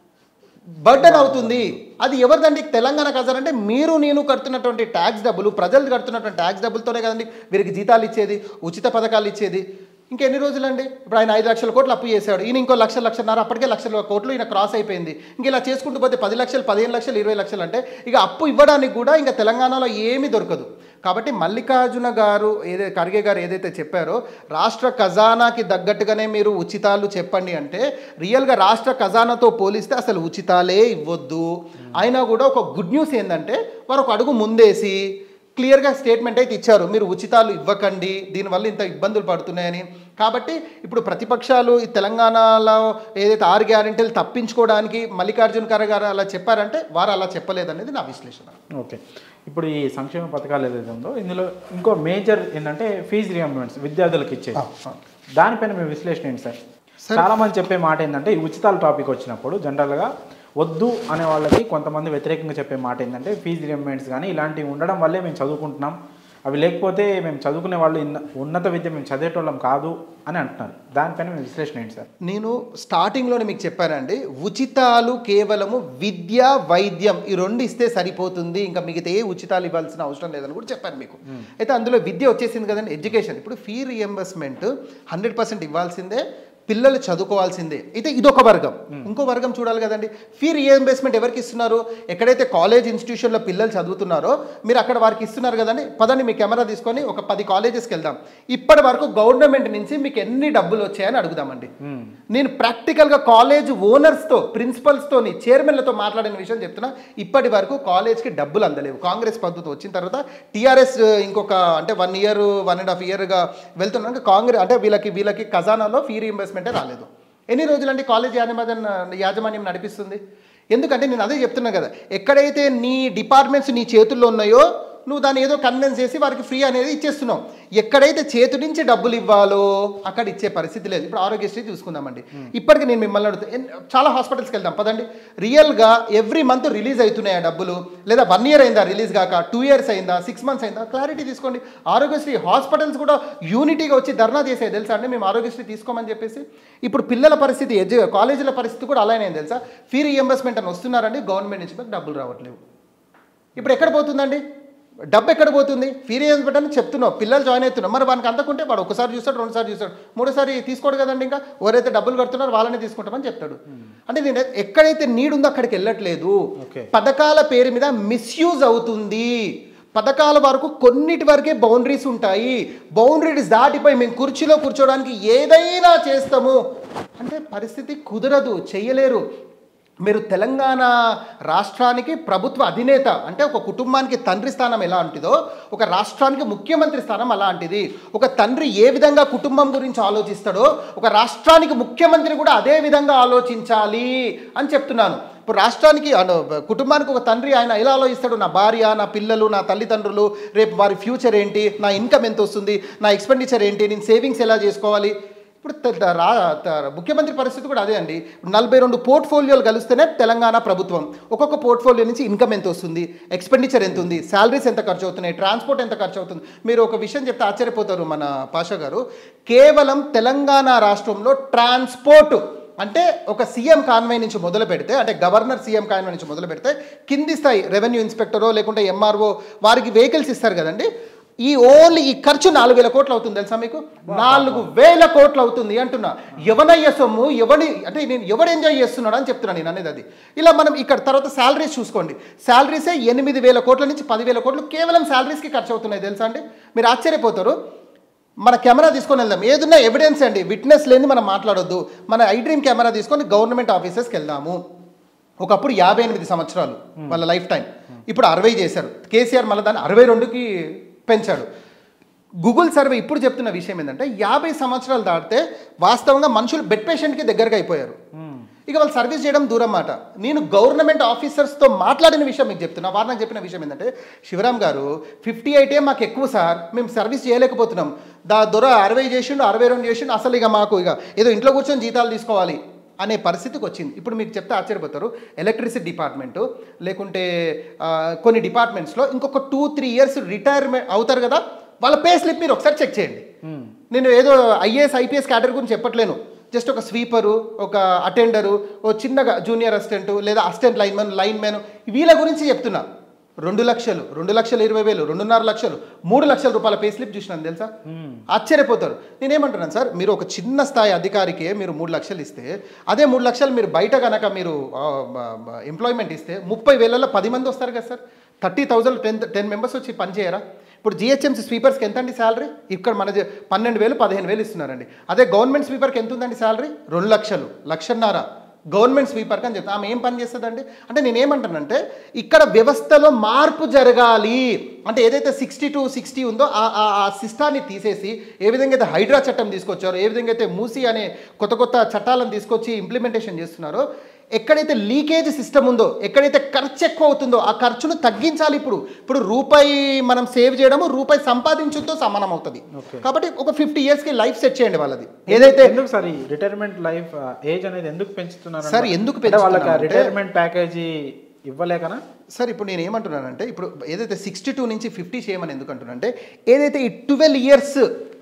బర్డన్ అవుతుంది అది ఎవరిదండి తెలంగాణ ఖజానా అంటే మీరు నేను కడుతున్నటువంటి ట్యాక్స్ డబ్బులు ప్రజలు కడుతున్నటువంటి ట్యాక్స్ డబ్బులతోనే కదండి వీరికి జీతాలు ఇచ్చేది ఉచిత పథకాలు ఇచ్చేది ఇంకెన్ని రోజులండి ఇప్పుడు ఆయన ఐదు లక్షల కోట్లు అప్పు చేశాడు ఈయన ఇంకో లక్ష లక్షన్నర అప్పటికే లక్షల కోట్లు ఈయన క్రాస్ అయిపోయింది ఇంక ఇలా చేసుకుంటూ పోతే పది లక్షలు పదిహేను లక్షలు ఇరవై లక్షలు అంటే ఇక అప్పు ఇవ్వడానికి కూడా ఇంకా తెలంగాణలో ఏమీ దొరకదు కాబట్టి మల్లికార్జున గారు ఏదైతే ఖర్గే గారు ఏదైతే చెప్పారో రాష్ట్ర ఖజానాకి తగ్గట్టుగానే మీరు ఉచితాలు చెప్పండి అంటే రియల్గా రాష్ట్ర ఖజానాతో పోలిస్తే అసలు ఉచితాలే ఇవ్వద్దు అయినా కూడా ఒక గుడ్ న్యూస్ ఏంటంటే వారు ఒక అడుగు ముందేసి క్లియర్గా స్టేట్మెంట్ అయితే ఇచ్చారు మీరు ఉచితాలు ఇవ్వకండి దీనివల్ల ఇంత ఇబ్బందులు పడుతున్నాయని కాబట్టి ఇప్పుడు ప్రతిపక్షాలు ఈ తెలంగాణలో ఏదైతే ఆరు గ్యారెంటీలు తప్పించుకోవడానికి మల్లికార్జున ఖర్గే గారు అలా చెప్పారంటే వారు అలా చెప్పలేదనేది నా విశ్లేషణ ఓకే ఇప్పుడు ఈ సంక్షేమ పథకాలు ఏదైతే ఉందో ఇందులో ఇంకో మేజర్ ఏంటంటే ఫీజు రియంబర్మెంట్స్ విద్యార్థులకు ఇచ్చేది దానిపైన మీ విశ్లేషణ ఏంటి సార్ చాలా మంది చెప్పే మాట ఏంటంటే ఈ ఉచితాల టాపిక్ వచ్చినప్పుడు జనరల్గా వద్దు అనే వాళ్ళకి కొంతమంది వ్యతిరేకంగా చెప్పే మాట ఏంటంటే ఫీజు రియంబర్మెంట్స్ కానీ ఇలాంటివి ఉండడం వల్లే మేము చదువుకుంటున్నాం అవి లేకపోతే మేము చదువుకునే వాళ్ళు ఇన్న- ఉన్నత విద్య మేము చదివేటోళ్ళం కాదు అని అంటున్నారు దానిపైన మీ విశ్లేషణ ఏంటి సార్ నేను స్టార్టింగ్లోనే మీకు చెప్పానండి ఉచితాలు కేవలము విద్య వైద్యం ఈ రెండు ఇస్తే సరిపోతుంది ఇంకా మిగతా ఏ ఉచితాలు ఇవ్వాల్సిన అవసరం లేదని కూడా చెప్పాను మీకు అయితే అందులో విద్య వచ్చేసింది కదండి ఎడ్యుకేషన్ ఇప్పుడు ఫీ రియంబర్స్మెంట్ హండ్రెడ్ పర్సెంట్ ఇవ్వాల్సిందే పిల్లలు చదువుకోవాల్సిందే అయితే ఇదొక వర్గం ఇంకో వర్గం చూడాలి కదండి ఫీ రియంబర్స్మెంట్ ఎవరికి ఇస్తున్నారు ఎక్కడైతే కాలేజ్ ఇన్స్టిట్యూషన్లో పిల్లలు చదువుతున్నారో మీరు అక్కడ వారికి ఇస్తున్నారు కదండి పదండి మీ కెమెరా తీసుకొని ఒక పది కాలేజెస్కి వెళ్దాం ఇప్పటి వరకు గవర్నమెంట్ నుంచి మీకు ఎన్ని డబ్బులు వచ్చాయని అడుగుదామండి నేను ప్రాక్టికల్గా కాలేజ్ ఓనర్స్తో ప్రిన్సిపల్స్తోని చైర్మన్లతో మాట్లాడిన విషయం చెప్తున్నా ఇప్పటి వరకు కాలేజ్కి డబ్బులు అందలేవు కాంగ్రెస్ పద్ధతి వచ్చిన తర్వాత టీఆర్ఎస్ ఇంకొక అంటే one year one and half ఇయర్గా వెళ్తున్నాక కాంగ్రెస్ అంటే వీళ్ళకి వీళ్ళకి ఖజానాలో ఫీ రీఇంబర్స్మెంటే రాలేదు ఎన్ని రోజులండి కాలేజ్ యాజమాన్యం యాజమాన్యం నడిపిస్తుంది ఎందుకంటే నేను అదే చెప్తున్నా కదా ఎక్కడైతే నీ డిపార్ట్మెంట్స్ నీ చేతుల్లో ఉన్నాయో నువ్వు దాన్ని ఏదో కన్విన్స్ చేసి వారికి ఫ్రీ అనేది ఇచ్చేస్తున్నావు ఎక్కడైతే చేతి నుంచి డబ్బులు ఇవ్వాలో అక్కడ ఇచ్చే పరిస్థితి లేదు ఇప్పుడు ఆరోగ్యశ్రీ చూసుకుందామండి ఇప్పటికి నేను మిమ్మల్ని అడుగుతా ఎన్- చాలా హాస్పిటల్స్కి వెళ్దాం పదండి రియల్గా ఎవ్రీ మంత్ రిలీజ్ అవుతున్నాయి ఆ డబ్బులు లేదా వన్ ఇయర్ అయిందా రిలీజ్ కాక టూ ఇయర్స్ అయిందా సిక్స్ మంత్స్ అయిందా క్లారిటీ తీసుకోండి ఆరోగ్యశ్రీ హాస్పిటల్స్ కూడా యూనిటీగా వచ్చి ధర్నా చేసేది తెలుసా అండి మేము ఆరోగ్యశ్రీ తీసుకోమని చెప్పేసి ఇప్పుడు పిల్లల పరిస్థితి ఎడ్యు కాలేజీల పరిస్థితి కూడా అలానే అయింది తెలుసా ఫీ రీఎంబర్స్మెంట్ అని వస్తున్నారండి గవర్నమెంట్ నుంచి మాకు డబ్బులు రావట్లేవు ఇప్పుడు ఎక్కడ పోతుందండి డబ్బు ఎక్కడ పోతుంది ఫీ రీఎంబర్స్మెంట్ అని చెప్తున్నావు పిల్లలు జాయిన్ అవుతున్నాం మరి వానికి అందకుంటే వాడు ఒకసారి చూస్తాడు రెండుసారి చూస్తాడు మూడోసారి తీసుకోడు కదండి ఇంకా ఎవరైతే డబ్బులు కడుతున్నారో వాళ్ళని తీసుకుంటామని చెప్తాడు అంటే నేను ఎక్కడైతే నీడ్ ఉందో అక్కడికి వెళ్ళట్లేదు Okay. పథకాల పేరు మీద మిస్యూజ్ అవుతుంది పథకాల వరకు కొన్నిటి వరకే బౌండరీస్ ఉంటాయి బౌండరీస్ దాటిపోయి మేము కుర్చీలో కూర్చోవడానికి ఏదైనా చేస్తాము అంటే పరిస్థితి కుదరదు చెయ్యలేరు మీరు తెలంగాణ రాష్ట్రానికి ప్రభుత్వ అధినేత అంటే ఒక కుటుంబానికి తండ్రి స్థానం ఎలా ఉంటుందో ఒక రాష్ట్రానికి ముఖ్యమంత్రి స్థానం అలాంటిది ఒక తండ్రి ఏ విధంగా కుటుంబం గురించి ఆలోచిస్తాడో ఒక రాష్ట్రానికి ముఖ్యమంత్రి కూడా అదే విధంగా ఆలోచించాలి అని చెప్తున్నాను ఇప్పుడు రాష్ట్రానికి అను, కుటుంబానికి ఒక తండ్రి ఆయన ఎలా ఆలోచిస్తాడు నా భార్య నా పిల్లలు నా తల్లిదండ్రులు రేపు వారి ఫ్యూచర్ ఏంటి నా ఇన్కమ్ ఎంత వస్తుంది నా ఎక్స్పెండిచర్ ఏంటి నేను సేవింగ్స్ ఎలా చేసుకోవాలి ఇప్పుడు త- త- రా త- ముఖ్యమంత్రి పరిస్థితి కూడా అదే అండి నలభై రెండు పోర్ట్ఫోలియోలు కలిస్తేనే తెలంగాణ ప్రభుత్వం ఒక్కొక్క పోర్ట్ఫోలియో నుంచి ఇన్కమ్ ఎంత వస్తుంది ఎక్స్పెండిచర్ ఎంత ఉంది శాలరీస్ ఎంత ఖర్చు అవుతున్నాయి ట్రాన్స్పోర్ట్ ఎంత ఖర్చు అవుతుంది మీరు ఒక విషయం చెప్తే ఆశ్చర్యపోతారు మన పాషా గారు కేవలం తెలంగాణ రాష్ట్రంలో ట్రాన్స్పోర్ట్ అంటే ఒక సీఎం కాన్వై నుంచి మొదలు పెడితే అంటే గవర్నర్ సీఎం కాన్వై నుంచి మొదలు పెడితే కింది స్థాయి రెవెన్యూ ఇన్స్పెక్టరో లేకుంటే ఎంఆర్ఓ వారికి వెహికల్స్ ఇస్తారు కదండి ఈ ఓన్లీ ఈ ఖర్చు నాలుగు వేల కోట్లు అవుతుంది తెలుసా మీకు నాలుగు వేల కోట్లు అవుతుంది అంటున్నా ఎవనయ్య సొమ్ము ఎవడి అంటే నేను ఎవడు ఎంజాయ్ చేస్తున్నాడు అని చెప్తున్నాను నేను అనేది అది ఇలా మనం ఇక్కడ తర్వాత శాలరీస్ చూసుకోండి శాలరీసే ఎనిమిది వేల కోట్ల నుంచి పదివేల కోట్లు కేవలం శాలరీస్కి ఖర్చు అవుతున్నాయి తెలుసా అండి మీరు ఆశ్చర్యపోతారు మన కెమెరా తీసుకొని వెళ్దాం ఏదున్నా ఎవిడెన్స్ అండి విట్నెస్ లేని మనం మాట్లాడొద్దు మన ఐ డ్రీమ్ కెమెరా తీసుకొని గవర్నమెంట్ ఆఫీసెస్కి వెళ్దాము ఒకప్పుడు యాభై ఎనిమిది సంవత్సరాలు వాళ్ళ లైఫ్ టైం ఇప్పుడు అరవై చేశారు కేసీఆర్ మళ్ళీ దాన్ని అరవై రెండుకి పెంచాడు గూగుల్ సర్వే ఇప్పుడు చెప్తున్న విషయం ఏంటంటే యాభై సంవత్సరాలు దాటితే వాస్తవంగా మనుషులు బెడ్ పేషెంట్కి దగ్గరగా అయిపోయారు ఇక వాళ్ళు సర్వీస్ చేయడం దూరం మాట నేను గవర్నమెంట్ ఆఫీసర్స్తో మాట్లాడిన విషయం మీకు చెప్తున్నా వారు నాకు చెప్పిన విషయం ఏంటంటే శివరామ్ గారు ఫిఫ్టీ ఎయిటే మాకు ఎక్కువ సార్ మేము సర్వీస్ చేయలేకపోతున్నాం దా దొర అరవై చేసిండు అరవై రెండు చేసిండు అసలు ఇక మాకు ఇక ఏదో ఇంట్లో కూర్చొని జీతాలు తీసుకోవాలి అనే పరిస్థితికి వచ్చింది ఇప్పుడు మీకు చెప్తే ఆశ్చర్యపోతారు ఎలక్ట్రిసిటీ డిపార్ట్మెంటు లేకుంటే ఆ, కొన్ని డిపార్ట్మెంట్స్లో ఇంకొక టూ త్రీ ఇయర్స్ రిటైర్మెంట్ అవుతారు కదా వాళ్ళ పే స్లిప్ మీరు ఒకసారి చెక్ చేయండి నేను ఏదో ఐఏఎస్ ఐపీఎస్ క్యాడర్ గురించి చెప్పట్లేను జస్ట్ ఒక స్వీపరు ఒక అటెండరు ఓ చిన్నగా జూనియర్ అసిస్టెంట్ లేదా అసిస్టెంట్ లైన్మెన్ లైన్మెన్ వీళ్ళ గురించి చెప్తున్నా రెండు లక్షలు రెండు లక్షల ఇరవై వేలు రెండున్నర లక్షలు మూడు లక్షల రూపాయల పే స్లిప్ చూసినాను తెలుసా ఆశ్చర్యపోతారు నేనేమంటున్నాను సార్ మీరు ఒక చిన్న స్థాయి అధికారికే మీరు మూడు లక్షలు ఇస్తే అదే మూడు లక్షలు మీరు బయట కనుక మీరు ఎంప్లాయ్మెంట్ ఇస్తే ముప్పై వేలలో పది మంది వస్తారు కదా sir thirty thousand ten ten members వచ్చి పని చేయరా ఇప్పుడు జిహెచ్ఎంసీ స్వీపర్స్కి ఎంత అండి శాలరీ ఇక్కడ మన జ- పన్నెండు వేలు పదిహేను వేలు ఇస్తున్నారండి అదే గవర్నమెంట్ స్వీపర్కి ఎంత ఉందండి శాలరీ రెండు లక్షలు లక్షన్నర గవర్నమెంట్ స్వీపర్కి అని చెప్తా ఆమె ఏం పని చేస్తుందండి అంటే నేనేమంటానంటే ఇక్కడ వ్యవస్థలో మార్పు జరగాలి అంటే ఏదైతే సిక్స్టీ టు సిక్స్టీ ఉందో ఆ ఆ ఆ సిస్టాన్ని తీసేసి ఏ విధంగా అయితే హైడ్రా చట్టం తీసుకొచ్చారో ఏ విధంగా అయితే మూసి అనే కొత్త కొత్త చట్టాలను తీసుకొచ్చి ఇంప్లిమెంటేషన్ చేస్తున్నారో ఎక్కడైతే లీకేజ్ సిస్టమ్ ఉందో ఎక్కడైతే ఖర్చు ఎక్కువ అవుతుందో ఆ ఖర్చును తగ్గించాలి ఇప్పుడు ఇప్పుడు రూపాయి మనం సేవ్ చేయడము రూపాయి సంపాదించుతో సమానం అవుతుంది Okay. కాబట్టి ఒక ఫిఫ్టీ ఇయర్స్కి లైఫ్ సెట్ చేయండి వాళ్ళది ఏదైతే ఎందుకు సార్ ఈ రిటైర్మెంట్ లైఫ్ ఏజ్ అనేది ఎందుకు పెంచుతున్నారు సార్, ఎందుకు అంటే వాళ్ళకి పెంచుతున్నారంటే- రిటైర్మెంట్ ప్యాకేజీ ఇవ్వలేకనా సార్ ఇప్పుడు నేను ఏమంటున్నానంటే ఇప్పుడు ఏదైతే సిక్స్టీ టూ నుంచి ఫిఫ్టీ చేయమని ఎందుకు అంటున్నానంటే ఏదైతే ఈ ట్వెల్వ్ ఇయర్స్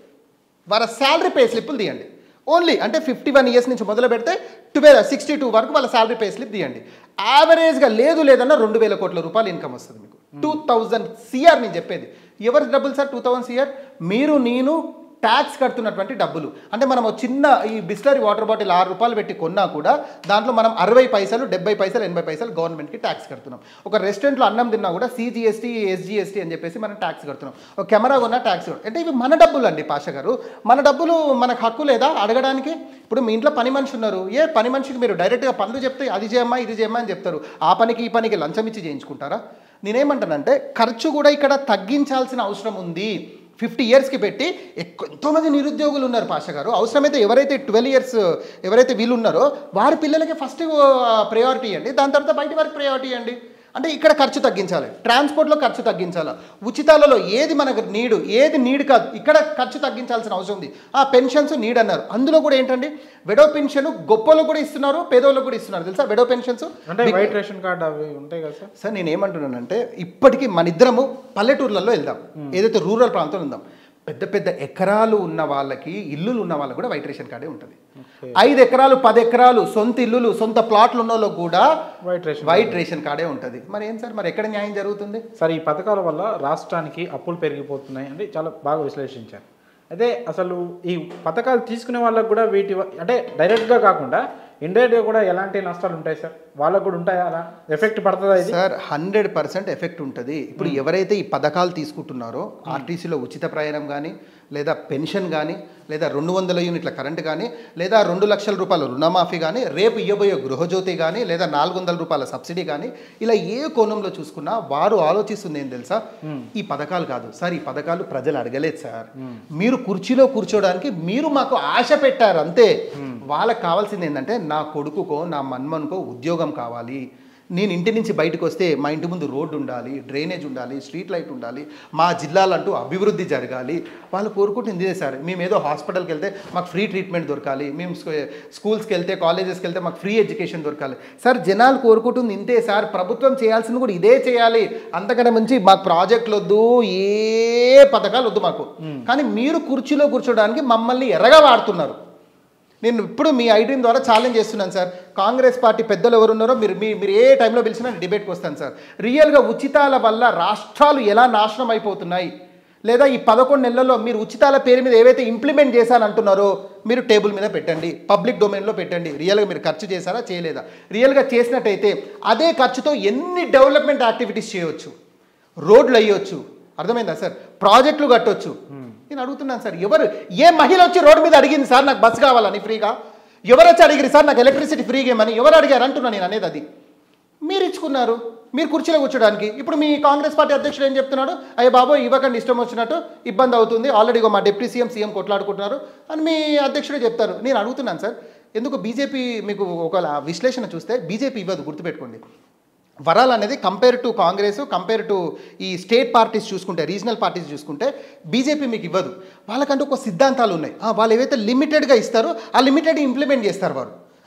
వాళ్ళ శాలరీ పే స్లిప్లు తీయండి ఓన్లీ అంటే ఫిఫ్టీ వన్ ఇయర్స్ నుంచి మొదలు పెడితే ట్వెల్వ్ సిక్స్టీ టూ వరకు వాళ్ళ శాలరీ పే స్లిప్ తీయండి యావరేజ్గా లేదు లేదన్నా రెండు వేల కోట్ల రూపాయలు ఇన్కమ్ వస్తుంది మీకు టూ థౌజండ్ సిఆర్ నేను చెప్పేది ఎవరి డబ్బులు సార్ టూ థౌజండ్ సిఆర్ మీరు నేను ట్యాక్స్ కడుతున్నటువంటి డబ్బులు అంటే మనం ఒక చిన్న ఈ బిస్లరీ వాటర్ బాటిల్ ఆరు రూపాయలు పెట్టి కొన్నా కూడా దాంట్లో మనం అరవై పైసలు డెబ్బై పైసలు ఎనభై పైసలు గవర్నమెంట్కి ట్యాక్స్ కడుతున్నాం ఒక రెస్టారెంట్లో అన్నం తిన్నా కూడా సిజిఎస్టీ ఎస్జిఎస్టీ అని చెప్పేసి మనం ట్యాక్స్ కడుతున్నాం ఒక కెమెరా కొన్నా ట్యాక్స్ కడుతున్నాం అంటే ఇవి మన డబ్బులు అండి పాష గారు మన డబ్బులు మనకు హక్కు లేదా అడగడానికి ఇప్పుడు మీ ఇంట్లో పని మనిషి ఉన్నారు ఏ పని మనిషికి మీరు డైరెక్ట్గా పనులు చెప్తే అది చేయమ్మా ఇది చేయమ్మా అని చెప్తారు ఆ పనికి ఈ పనికి లంచం ఇచ్చి చేయించుకుంటారా నేనేమంటానంటే ఖర్చు కూడా ఇక్కడ తగ్గించాల్సిన అవసరం ఉంది ఫిఫ్టీ ఇయర్స్కి పెట్టి ఎక్కు- ఎంతోమంది నిరుద్యోగులు ఉన్నారు పాష గారు అవసరమైతే ఎవరైతే ట్వెల్వ్ ఇయర్స్ ఎవరైతే వీళ్ళు ఉన్నారో వారి పిల్లలకి ఫస్ట్ ప్రయారిటీ ఇవ్వండి దాని తర్వాత బయట వారికి ప్రయారిటీ ఇవ్వండి అంటే ఇక్కడ ఖర్చు తగ్గించాలి ట్రాన్స్పోర్ట్లో ఖర్చు తగ్గించాలి ఉచితాలలో ఏది మనకు నీడు ఏది నీడ్ కాదు ఇక్కడ ఖర్చు తగ్గించాల్సిన అవసరం ఉంది ఆ పెన్షన్స్ నీడ్ అన్నారు అందులో కూడా ఏంటండి వెడో పెన్షన్ గొప్పలకు కూడా ఇస్తున్నారు పేదోళ్ళకు కూడా ఇస్తున్నారు తెలుసా వెడో పెన్షన్స్ అంటే వైట్ రేషన్ కార్డ్ అవి ఉంటాయి కదా సార్ సార్ నేను ఏమంటున్నానంటే ఇప్పటికీ మన ఇద్దరము పల్లెటూర్లలో వెళ్దాం ఏదైతే రూరల్ ప్రాంతంలో ఉందాం పెద్ద పెద్ద ఎకరాలు ఉన్న వాళ్ళకి ఇల్లులు ఉన్న వాళ్ళకి కూడా వైట్ రేషన్ కార్డే ఉంటుంది ఐదు ఎకరాలు పది ఎకరాలు సొంత ఇల్లులు సొంత ప్లాట్లు ఉన్న వాళ్ళకి కూడా వైట్ రేషన్ వైట్ రేషన్ కార్డే ఉంటుంది మరి ఏం సార్ మరి ఎక్కడ న్యాయం జరుగుతుంది సార్ ఈ పథకాల వల్ల రాష్ట్రానికి అప్పులు పెరిగిపోతున్నాయి అని చాలా బాగా విశ్లేషించారు అదే అసలు ఈ పథకాలు తీసుకునే వాళ్ళకు కూడా వీటి వ- అంటే డైరెక్ట్గా కాకుండా ఇండైరెక్ట్గా కూడా ఎలాంటి నష్టాలు ఉంటాయి సార్ వాళ్ళకు కూడా ఉంటాయా అలా ఎఫెక్ట్ పడుతుందా ఇది సార్ హండ్రెడ్ పర్సెంట్ ఎఫెక్ట్ ఉంటుంది ఇప్పుడు ఎవరైతే ఈ పథకాలు తీసుకుంటున్నారో ఆర్టీసీలో ఉచిత ప్రయాణం కానీ లేదా పెన్షన్ కానీ లేదా రెండు వందల యూనిట్ల కరెంట్ కానీ లేదా రెండు లక్షల రూపాయల రుణమాఫీ కానీ రేపు ఇవ్వబోయే గృహజ్యోతి కానీ లేదా నాలుగు వందల రూపాయల సబ్సిడీ కానీ ఇలా ఏ కోణంలో చూసుకున్నా వారు ఆలోచిస్తుంది ఏం తెలుసా ఈ పథకాలు కాదు సార్ ఈ పథకాలు ప్రజలు అడగలేదు సార్ మీరు కుర్చీలో కూర్చోడానికి మీరు మాకు ఆశ పెట్టారు అంతే వాళ్ళకి కావాల్సింది ఏంటంటే నా కొడుకుకో నా మన్మనుకో ఉద్యోగం కావాలి నేను ఇంటి నుంచి బయటకు వస్తే మా ఇంటి ముందు రోడ్డు ఉండాలి డ్రైనేజ్ ఉండాలి స్ట్రీట్ లైట్ ఉండాలి మా జిల్లాలంటూ అభివృద్ధి జరగాలి వాళ్ళు కోరుకుంటుంది ఇదే సార్ మేము ఏదో హాస్పిటల్కి వెళ్తే మాకు ఫ్రీ ట్రీట్మెంట్ దొరకాలి మేము స్కూ- స్కూల్స్కి వెళ్తే కాలేజెస్కి వెళ్తే మాకు ఫ్రీ ఎడ్యుకేషన్ దొరకాలి సార్ జనాలు కోరుకుంటుంది ఇంతే సార్ ప్రభుత్వం చేయాల్సింది కూడా ఇదే చేయాలి అంతకన్నా మంచి మాకు ప్రాజెక్టులు వద్దు ఏ పథకాలు వద్దు మాకు కానీ మీరు కుర్చీలో కూర్చోడానికి మమ్మల్ని ఎర్రగా వాడుతున్నారు నేను ఇప్పుడు మీ ఐడ్రీమ్ ద్వారా ఛాలెంజ్ చేస్తున్నాను సార్ కాంగ్రెస్ పార్టీ పెద్దలు ఎవరు ఉన్నారో మీరు మీ మీరు ఏ టైంలో పిలిచినా నేను డిబేట్కి వస్తాను సార్ రియల్గా ఉచితాల వల్ల రాష్ట్రాలు ఎలా నాశనం అయిపోతున్నాయి లేదా ఈ పదకొండు నెలల్లో మీరు ఉచితాల పేరు మీద ఏవైతే ఇంప్లిమెంట్ చేశానంటున్నారో మీరు టేబుల్ మీద పెట్టండి పబ్లిక్ డొమైన్లో పెట్టండి రియల్గా మీరు ఖర్చు చేశారా చేయలేదా రియల్గా చేసినట్టయితే అదే ఖర్చుతో ఎన్ని డెవలప్మెంట్ యాక్టివిటీస్ చేయవచ్చు రోడ్లు వేయొచ్చు అర్థమైందా సార్ ప్రాజెక్టులు కట్టొచ్చు నేను అడుగుతున్నాను సార్ ఎవరు ఏ మహిళ వచ్చి రోడ్డు మీద అడిగింది సార్ నాకు బస్ కావాలని ఫ్రీగా ఎవరు వచ్చి అడిగిరు సార్ నాకు ఎలక్ట్రిసిటీ ఫ్రీగా ఇవ్వమని ఎవరు అడిగారు అంటున్నా నేను అనేది అది మీరు ఇచ్చుకున్నారు మీరు కుర్చీలో కూర్చోడానికి ఇప్పుడు మీ కాంగ్రెస్ పార్టీ అధ్యక్షుడు ఏం చెప్తున్నాడు అయ్యే బాబు ఇవ్వకండి ఇష్టం వచ్చినట్టు ఇబ్బంది అవుతుంది ఆల్రెడీ మా డిప్యూటీ సీఎం సీఎం కొట్లాడుకుంటున్నారు అని మీ అధ్యక్షుడే చెప్తారు నేను అడుగుతున్నాను సార్ ఎందుకు బీజేపీ మీకు ఒక విశ్లేషణ చూస్తే బీజేపీ ఇవ్వదు గుర్తుపెట్టుకోండి వరాల్ అనేది compare to Congress compare to ఈ స్టేట్ పార్టీస్ చూసుకుంటే రీజనల్ పార్టీస్ చూసుకుంటే బీజేపీ మీకు ఇవ్వదు వాళ్ళకంటూ ఒక సిద్ధాంతాలు ఉన్నాయి ఆ, వాళ్ళు ఏవైతే లిమిటెడ్గా ఇస్తారో ఆ లిమిటెడ్ ఇంప్లిమెంట్ చేస్తారు వారు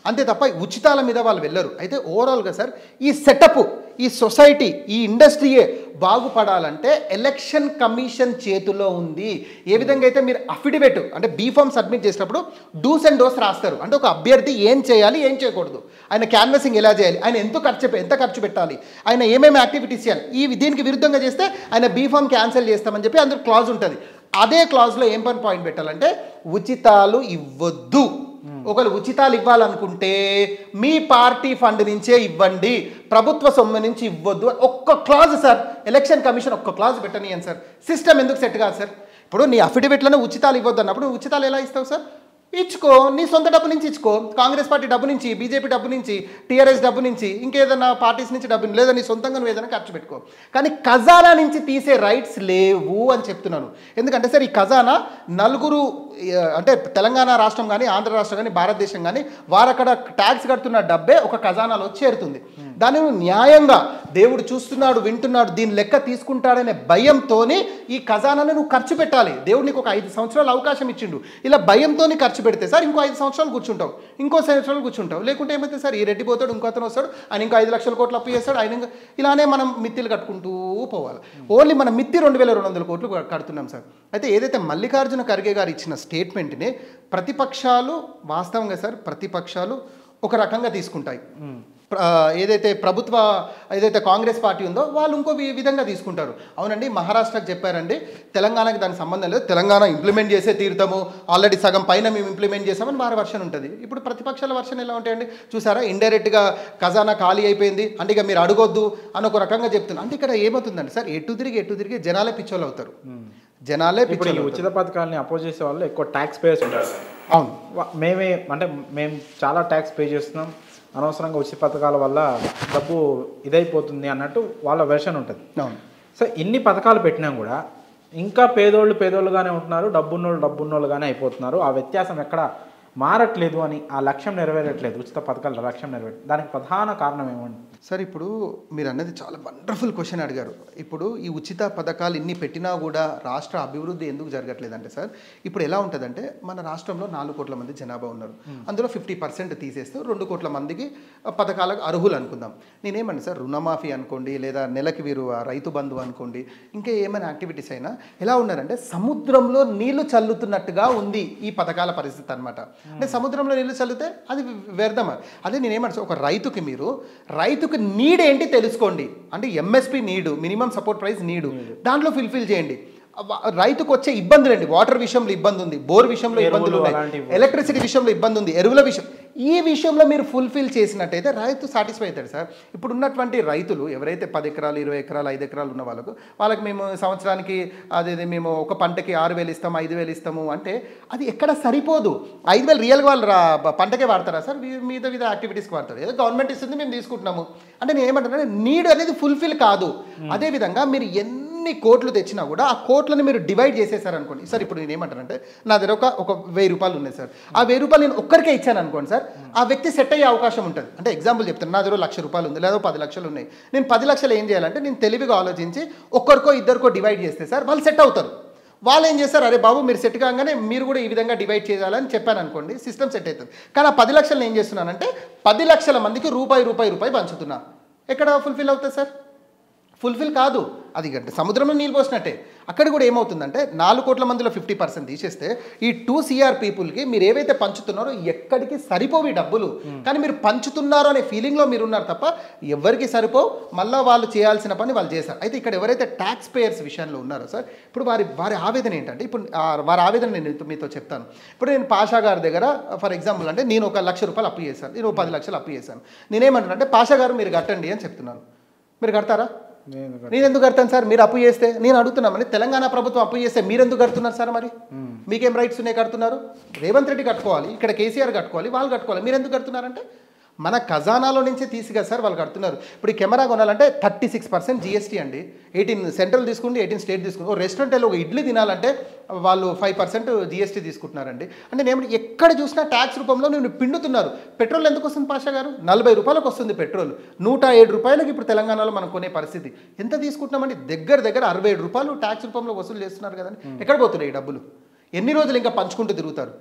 అంతే తప్ప ఉచితాల మీద వాళ్ళు వెళ్ళరు అయితే ఓవరాల్గా సార్ ఈ సెటప్ ఈ సొసైటీ ఈ ఇండస్ట్రీయే బాగుపడాలంటే ఎలక్షన్ కమిషన్ చేతిలో ఉంది ఏ విధంగా అయితే మీరు అఫిడవిట్ అంటే బీఫామ్ సబ్మిట్ చేసినప్పుడు డూస్ అండ్ డోస్ రాస్తారు అంటే ఒక అభ్యర్థి ఏం చేయాలి ఏం చేయకూడదు ఆయన క్యాన్వసింగ్ ఎలా చేయాలి ఆయన ఎంత ఖర్చు పె- ఎంత ఖర్చు పెట్టాలి ఆయన ఏమేమి యాక్టివిటీస్ చేయాలి ఈ దీనికి విరుద్ధంగా చేస్తే ఆయన బీఫామ్ క్యాన్సిల్ చేస్తామని చెప్పి అందులో క్లాజ్ ఉంటుంది అదే క్లాజ్లో ఏం పని పాయింట్ పెట్టాలంటే ఉచితాలు ఇవ్వద్దు ఒకవేళ ఉచితాలు ఇవ్వాలనుకుంటే మీ పార్టీ ఫండ్ నుంచే ఇవ్వండి ప్రభుత్వ సొమ్ము నుంచి ఇవ్వద్దు ఒక్క క్లాజ్ సార్ ఎలక్షన్ కమిషన్ ఒక్క క్లాజ్ పెట్టనియను సార్ సిస్టమ్ ఎందుకు సెట్ కాదు సార్ ఇప్పుడు నీ అఫిడవిట్లోనే ఉచితాలు ఇవ్వద్దు అన్నప్పుడు నువ్వు ఉచితాలు ఎలా ఇస్తావు సార్ ఇచ్చుకో నీ సొంత డబ్బు నుంచి ఇచ్చుకో కాంగ్రెస్ పార్టీ డబ్బు నుంచి బీజేపీ డబ్బు నుంచి టీఆర్ఎస్ డబ్బు నుంచి ఇంకేదైనా పార్టీస్ నుంచి డబ్బు లేదా నీ సొంతంగా నువ్వు ఏదైనా ఖర్చు పెట్టుకో కానీ ఖజానా నుంచి తీసే రైట్స్ లేవు అని చెప్తున్నాను ఎందుకంటే సార్ ఈ ఖజానా నలుగురు ఆ, అంటే తెలంగాణ రాష్ట్రం కానీ ఆంధ్ర రాష్ట్రం కానీ భారతదేశం కానీ వారు అక్కడ ట్యాక్స్ కడుతున్న డబ్బే ఒక ఖజానాలో చేరుతుంది దాన్ని నువ్వు న్యాయంగా దేవుడు చూస్తున్నాడు వింటున్నాడు దీని లెక్క తీసుకుంటాడనే భయంతోని ఈ ఖజానాని నువ్వు ఖర్చు పెట్టాలి దేవుడు నీకు ఒక ఐదు సంవత్సరాలు అవకాశం ఇచ్చిండు ఇలా భయంతో ఖర్చు పెడితే సార్ ఇంకో ఐదు సంవత్సరాలు కూర్చుంటావు ఇంకో సంవత్సరాలు కూర్చుంటావు లేకుంటే ఏమైతే సార్ ఈ రెడ్డి పోతాడు ఇంకో అతను వస్తాడు ఆయన ఇంకో ఐదు లక్షల కోట్లు అప్పు చేస్తాడు ఆయన ఇంకా ఇలానే మనం మిత్తిలు కట్టుకుంటూ పోవాలి ఓన్లీ మనం మిత్తి రెండు వేల రెండు వందల కోట్లు కడుతున్నాం సార్ అయితే ఏదైతే మల్లికార్జున ఖర్గే గారు ఇచ్చిన స్టేట్మెంట్ని ప్రతిపక్షాలు వాస్తవంగా సార్ ప్రతిపక్షాలు ఒక రకంగా తీసుకుంటాయి ప్ర- ఆ, ఏదైతే ప్రభుత్వ ఏదైతే కాంగ్రెస్ పార్టీ ఉందో వాళ్ళు ఇంకో వి- విధంగా తీసుకుంటారు అవునండి మహారాష్ట్రకు చెప్పారండి తెలంగాణకి దానికి సంబంధం లేదు తెలంగాణ ఇంప్లిమెంట్ చేసే తీరుతాము ఆల్రెడీ సగం పైన మేము ఇంప్లిమెంట్ చేసామని వారి వర్షన్ ఉంటుంది ఇప్పుడు ప్రతిపక్షాల వర్షన్ ఎలా ఉంటాయండి చూసారా ఇండైరెక్ట్గా ఖజానా ఖాళీ అయిపోయింది అంటే ఇక మీరు అడగొద్దు అని ఒక రకంగా చెప్తున్నారు అంటే ఇక్కడ ఏమవుతుందండి సార్ ఎటు తిరిగి ఎటు తిరిగి జనాలే పిచ్చోళ్ళు అవుతారు జనాలే ఇప్పుడు ఈ పిచ్చోళ్ళు అవుతారు. ఉచిత పథకాలని అపోజ్ చేసే వాళ్ళు ఎక్కువ ట్యాక్స్ పేయర్స్ ఉంటారు సార్ అవును వా- మేమే అంటే మేము చాలా ట్యాక్స్ పే చేస్తున్నాం అనవసరంగా ఉచిత పథకాల వల్ల డబ్బు ఇదైపోతుంది అన్నట్టు వాళ్ళ వెర్షన్ ఉంటుంది అవును సో ఇన్ని పథకాలు పెట్టినా కూడా ఇంకా పేదోళ్ళు పేదోళ్ళుగానే ఉంటున్నారు డబ్బున్నోళ్ళు డబ్బున్నోళ్ళుగానే అయిపోతున్నారు ఆ వ్యత్యాసం ఎక్కడ మారట్లేదు అని ఆ లక్ష్యం నెరవేరట్లేదు ఉచిత పథకాల లక్ష్యం నెరవేరు దానికి ప్రధాన కారణం ఏమండి సార్ ఇప్పుడు మీరు అన్నది చాలా వండర్ఫుల్ క్వశ్చన్ అడిగారు ఇప్పుడు ఈ ఉచిత పథకాలు ఇన్ని పెట్టినా కూడా రాష్ట్ర అభివృద్ధి ఎందుకు జరగట్లేదంటే సార్ ఇప్పుడు ఎలా ఉంటుందంటే మన రాష్ట్రంలో నాలుగు కోట్ల మంది జనాభా ఉన్నారు అందులో ఫిఫ్టీ పర్సెంట్ తీసేస్తే రెండు కోట్ల మందికి ఆ పథకాలకు అర్హులు అనుకుందాం నేనేమన్నా సార్ రుణమాఫీ అనుకోండి లేదా నెలకి వీరు ఆ రైతు బంధు అనుకోండి ఇంకా ఏమైనా యాక్టివిటీస్ అయినా ఎలా ఉన్నారంటే సముద్రంలో నీళ్లు చల్లుతున్నట్టుగా ఉంది ఈ పథకాల పరిస్థితి అనమాట అంటే సముద్రంలో నీళ్లు చల్లితే అది వ్యర్థమా అదే నేనేమంటా ఒక రైతుకి మీరు రైతుకి నీడ్ ఏంటి తెలుసుకోండి అంటే MSP need minimum support price need దాంట్లో ఫిల్ఫిల్ చేయండి వ- రైతుకు వచ్చే ఇబ్బందులు అండి వాటర్ విషయంలో ఇబ్బంది ఉంది బోర్ విషయంలో ఇబ్బందులు ఎరువులు ఉన్నాయి అలాంటివి. ఎలక్ట్రిసిటీ విషయంలో ఇబ్బంది ఉంది ఎరువుల విషయం ఈ విషయంలో మీరు ఫుల్ఫిల్ చేసినట్టయితే రైతు సాటిస్ఫై అవుతాడు సార్ ఇప్పుడు ఉన్నటువంటి రైతులు ఎవరైతే పది ఎకరాలు ఇరవై ఎకరాలు ఐదు ఎకరాలు ఉన్న వాళ్ళకు వాళ్ళకి మేము సంవత్సరానికి అదేది మేము ఒక పంటకి ఆరు వేలు ఇస్తాము ఐదు వేలు ఇస్తాము అంటే అది ఎక్కడ సరిపోదు ఐదు వేలు రియల్గా వాళ్ళు రా పంటకే వాడతారా సార్ వీ- మీద మీద యాక్టివిటీస్కి వాడతారు ఏదో గవర్నమెంట్ ఇస్తుంది మేము తీసుకుంటున్నాము అంటే నేను ఏమంటానంటే నీడ్ అనేది ఫుల్ఫిల్ కాదు అదేవిధంగా మీరు ఎన్ని కోట్లు తెచ్చినా కూడా ఆ కోట్లను మీరు డివైడ్ చేసేసారు అనుకోండి సార్ ఇప్పుడు నేను ఏమంటానంటే నా దగ్గర ఒక ఒక వెయ్యి రూపాయలు ఉన్నాయి సార్ ఆ వెయ్యి రూపాయలు నేను ఒక్కరికే ఇచ్చాను అనుకోండి సార్ ఆ వ్యక్తి సెట్ అయ్యే అవకాశం ఉంటుంది అంటే ఎగ్జాంపుల్ చెప్తాను నా దగ్గర లక్ష రూపాయలు ఉంది లేదా పది లక్షలు ఉన్నాయి నేను పది లక్షలు ఏం చేయాలంటే నేను తెలివిగా ఆలోచించి ఒక్కరికో ఇద్దరికో డివైడ్ చేస్తే సార్ వాళ్ళు సెట్ అవుతారు వాళ్ళు ఏం చేస్తారు అరే బాబు మీరు సెట్ కాగానే మీరు కూడా ఈ విధంగా డివైడ్ చేయాలని చెప్పాను అనుకోండి సిస్టమ్ సెట్ అవుతుంది కానీ ఆ పది లక్షలు ఏం చేస్తున్నానంటే పది లక్షల మందికి రూపాయి రూపాయి రూపాయి పంచుతున్నా ఎక్కడ ఫుల్ఫిల్ అవుతుంది సార్ ఫుల్ఫిల్ కాదు అది అంటే సముద్రంలో నీళ్ళు పోసినట్టే అక్కడ కూడా ఏమవుతుందంటే నాలుగు కోట్ల మందిలో ఫిఫ్టీ పర్సెంట్ తీసేస్తే ఈ టూ సిఆర్ పీపుల్కి మీరు ఏవైతే పంచుతున్నారో ఎక్కడికి సరిపోవి డబ్బులు కానీ మీరు పంచుతున్నారు అనే ఫీలింగ్లో మీరు ఉన్నారు తప్ప ఎవరికి సరిపో మళ్ళీ వాళ్ళు చేయాల్సిన పని వాళ్ళు చేశారు అయితే ఇక్కడ ఎవరైతే ట్యాక్స్ పేయర్స్ విషయంలో ఉన్నారో సార్ ఇప్పుడు వారి వారి ఆవేదన ఏంటంటే ఇప్పుడు ఆ వారి ఆవేదన నేను మీతో- మీతో చెప్తాను ఇప్పుడు నేను పాషా గారి దగ్గర ఫర్ ఎగ్జాంపుల్ అంటే నేను ఒక లక్ష రూపాయలు అప్పు చేశాను నేను ఒక పది లక్షలు అప్పు చేశాను నేనేమంటున్నా అంటే పాషా గారు మీరు కట్టండి అని చెప్తున్నాను మీరు కడతారా నేను నేను ఎందుకు కడతాను సార్ మీరు అప్పు చేస్తే నేను అడుగుతున్నామని తెలంగాణ ప్రభుత్వం అప్పు చేస్తే మీరు ఎందుకు కడుతున్నారు సార్ మరి మీకేం రైట్స్ ఉన్నాయి కడుతున్నారు రేవంత్ రెడ్డి కట్టుకోవాలి ఇక్కడ కేసీఆర్ కట్టుకోవాలి వాళ్ళు కట్టుకోవాలి మీరు ఎందుకు కడుతున్నారంటే మన ఖజానాలో నుంచే తీసి కదా సార్ వాళ్ళు కడుతున్నారు ఇప్పుడు ఈ కెమెరా కొనాలంటే థర్టీ సిక్స్ పర్సెంట్ జిఎస్టీ అండి ఎయిటీన్ సెంట్రల్ తీసుకుంటే ఎయిటీన్ స్టేట్ తీసుకుంటే ఓ రెస్టారెంట్ వెళ్ళి ఒక ఇడ్లీ తినాలంటే వాళ్ళు ఫైవ్ పర్సెంట్ జిఎస్టీ తీసుకుంటున్నారండి అంటే నేను ఎక్కడ చూసినా ట్యాక్స్ రూపంలో నేను పిండుతున్నారు పెట్రోల్ ఎందుకు వస్తుంది పాషా గారు నలభై రూపాయలకు వస్తుంది పెట్రోల్ నూట ఏడు రూపాయలకి ఇప్పుడు తెలంగాణలో మనం కొనే పరిస్థితి ఎంత తీసుకుంటున్నామండి దగ్గర దగ్గర అరవై ఏడు రూపాయలు ట్యాక్స్ రూపంలో వసూలు చేస్తున్నారు కదండి ఎక్కడ పోతున్నాయి ఈ డబ్బులు ఎన్ని రోజులు ఇంకా పంచుకుంటూ తిరుగుతారు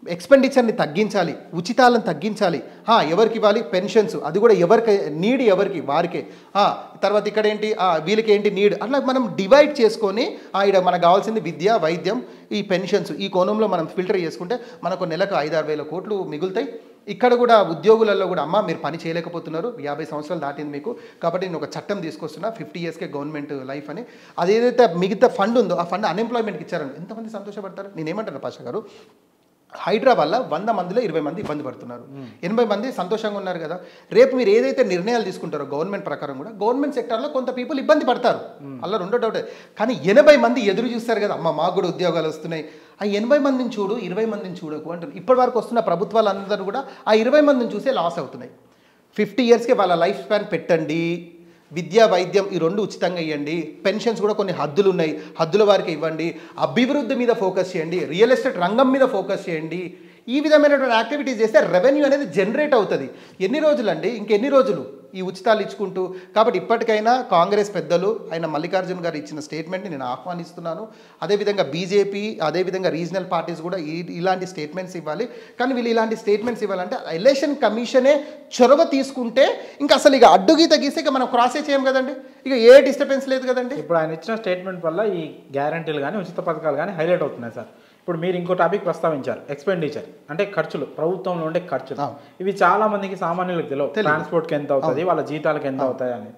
ఎక్స్పెండిచర్ని తగ్గించాలి ఉచితాలను తగ్గించాలి ఆ, ఎవరికి ఇవ్వాలి పెన్షన్స్ అది కూడా ఎవరికి నీడ్ ఎవరికి వారికే ఆ, తర్వాత ఇక్కడ ఏంటి ఆ, వీళ్ళకి ఏంటి నీడ్ అట్లా మనం డివైడ్ చేసుకొని ఆ, ఇక్కడ మనకు కావాల్సింది విద్య వైద్యం ఈ పెన్షన్స్ ఈ కోణంలో మనం ఫిల్టర్ చేసుకుంటే మనకు నెలకు ఐదారు వేల కోట్లు మిగులుతాయి ఇక్కడ కూడా ఉద్యోగులలో కూడా అమ్మ మీరు పని చేయలేకపోతున్నారు యాభై సంవత్సరాలు దాటింది మీకు కాబట్టి నేను ఒక చట్టం తీసుకొస్తున్నా ఫిఫ్టీ ఇయర్స్కే గవర్నమెంట్ లైఫ్ అని అదేదైతే మిగతా ఫండ్ ఉందో ఆ ఫండ్ అన్ఎంప్లాయ్మెంట్కి ఇచ్చారని ఎంతమంది సంతోషపడతారు నేనేమంటాను పాషా గారు హైదరాబాద్లో వంద మందిలో ఇరవై మంది ఇబ్బంది పడుతున్నారు ఎనభై మంది సంతోషంగా ఉన్నారు కదా రేపు మీరు ఏదైతే నిర్ణయాలు తీసుకుంటారో గవర్నమెంట్ ప్రకారం కూడా గవర్నమెంట్ సెక్టార్లో కొంత పీపుల్ ఇబ్బంది పడతారు అలా రెండో డౌట్ కానీ ఎనభై మంది ఎదురు చూస్తారు కదా అమ్మ మాకు కూడా ఉద్యోగాలు వస్తున్నాయి ఆ ఎనభై మందిని చూడు ఇరవై మందిని చూడకు అంటారు ఇప్పటి వరకు వస్తున్న ప్రభుత్వాలందరూ కూడా ఆ ఇరవై మందిని చూసే లాస్ అవుతున్నాయి ఫిఫ్టీ ఇయర్స్కి వాళ్ళ లైఫ్ స్పాన్ పెట్టండి విద్య వైద్యం ఈ రెండు ఉచితంగా ఇవ్వండి పెన్షన్స్ కూడా కొన్ని హద్దులు ఉన్నాయి హద్దుల వారికి ఇవ్వండి అభివృద్ధి మీద ఫోకస్ చేయండి రియల్ ఎస్టేట్ రంగం మీద ఫోకస్ చేయండి ఈ విధమైనటువంటి యాక్టివిటీస్ చేస్తే రెవెన్యూ అనేది జనరేట్ అవుతుంది ఎన్ని రోజులండి ఇంకెన్ని రోజులు ఈ ఉచితాలు ఇచ్చుకుంటూ కాబట్టి ఇప్పటికైనా కాంగ్రెస్ పెద్దలు ఆయన మల్లికార్జున్ గారు ఇచ్చిన స్టేట్మెంట్ని నేను ఆహ్వానిస్తున్నాను అదేవిధంగా బీజేపీ అదేవిధంగా రీజనల్ పార్టీస్ కూడా ఈ ఇలాంటి స్టేట్మెంట్స్ ఇవ్వాలి కానీ వీళ్ళు ఇలాంటి స్టేట్మెంట్స్ ఇవ్వాలంటే ఎలక్షన్ కమిషనే చొరవ తీసుకుంటే ఇంకా అసలు ఇక అడ్డుగీత గీస్తే ఇక మనం క్రాసే చేయం కదండి ఇక ఏ డిస్టర్బెన్స్ లేదు కదండి ఇప్పుడు ఆయన ఇచ్చిన స్టేట్మెంట్ వల్ల ఈ గ్యారంటీలు కానీ ఉచిత పథకాలు కానీ హైలైట్ అవుతున్నాయి సార్ ఇప్పుడు మీరు ఇంకో టాపిక్ ప్రస్తావించారు ఎక్స్పెండిచర్ అంటే ఖర్చులు ప్రభుత్వంలో ఉండే ఖర్చులు అవును. ఇవి చాలా మందికి సామాన్యులకు తెలియవు తెలియదు. ట్రాన్స్పోర్ట్కి ఎంత అవుతుంది వాళ్ళ జీతాలకు ఎంత అవుతాయి అని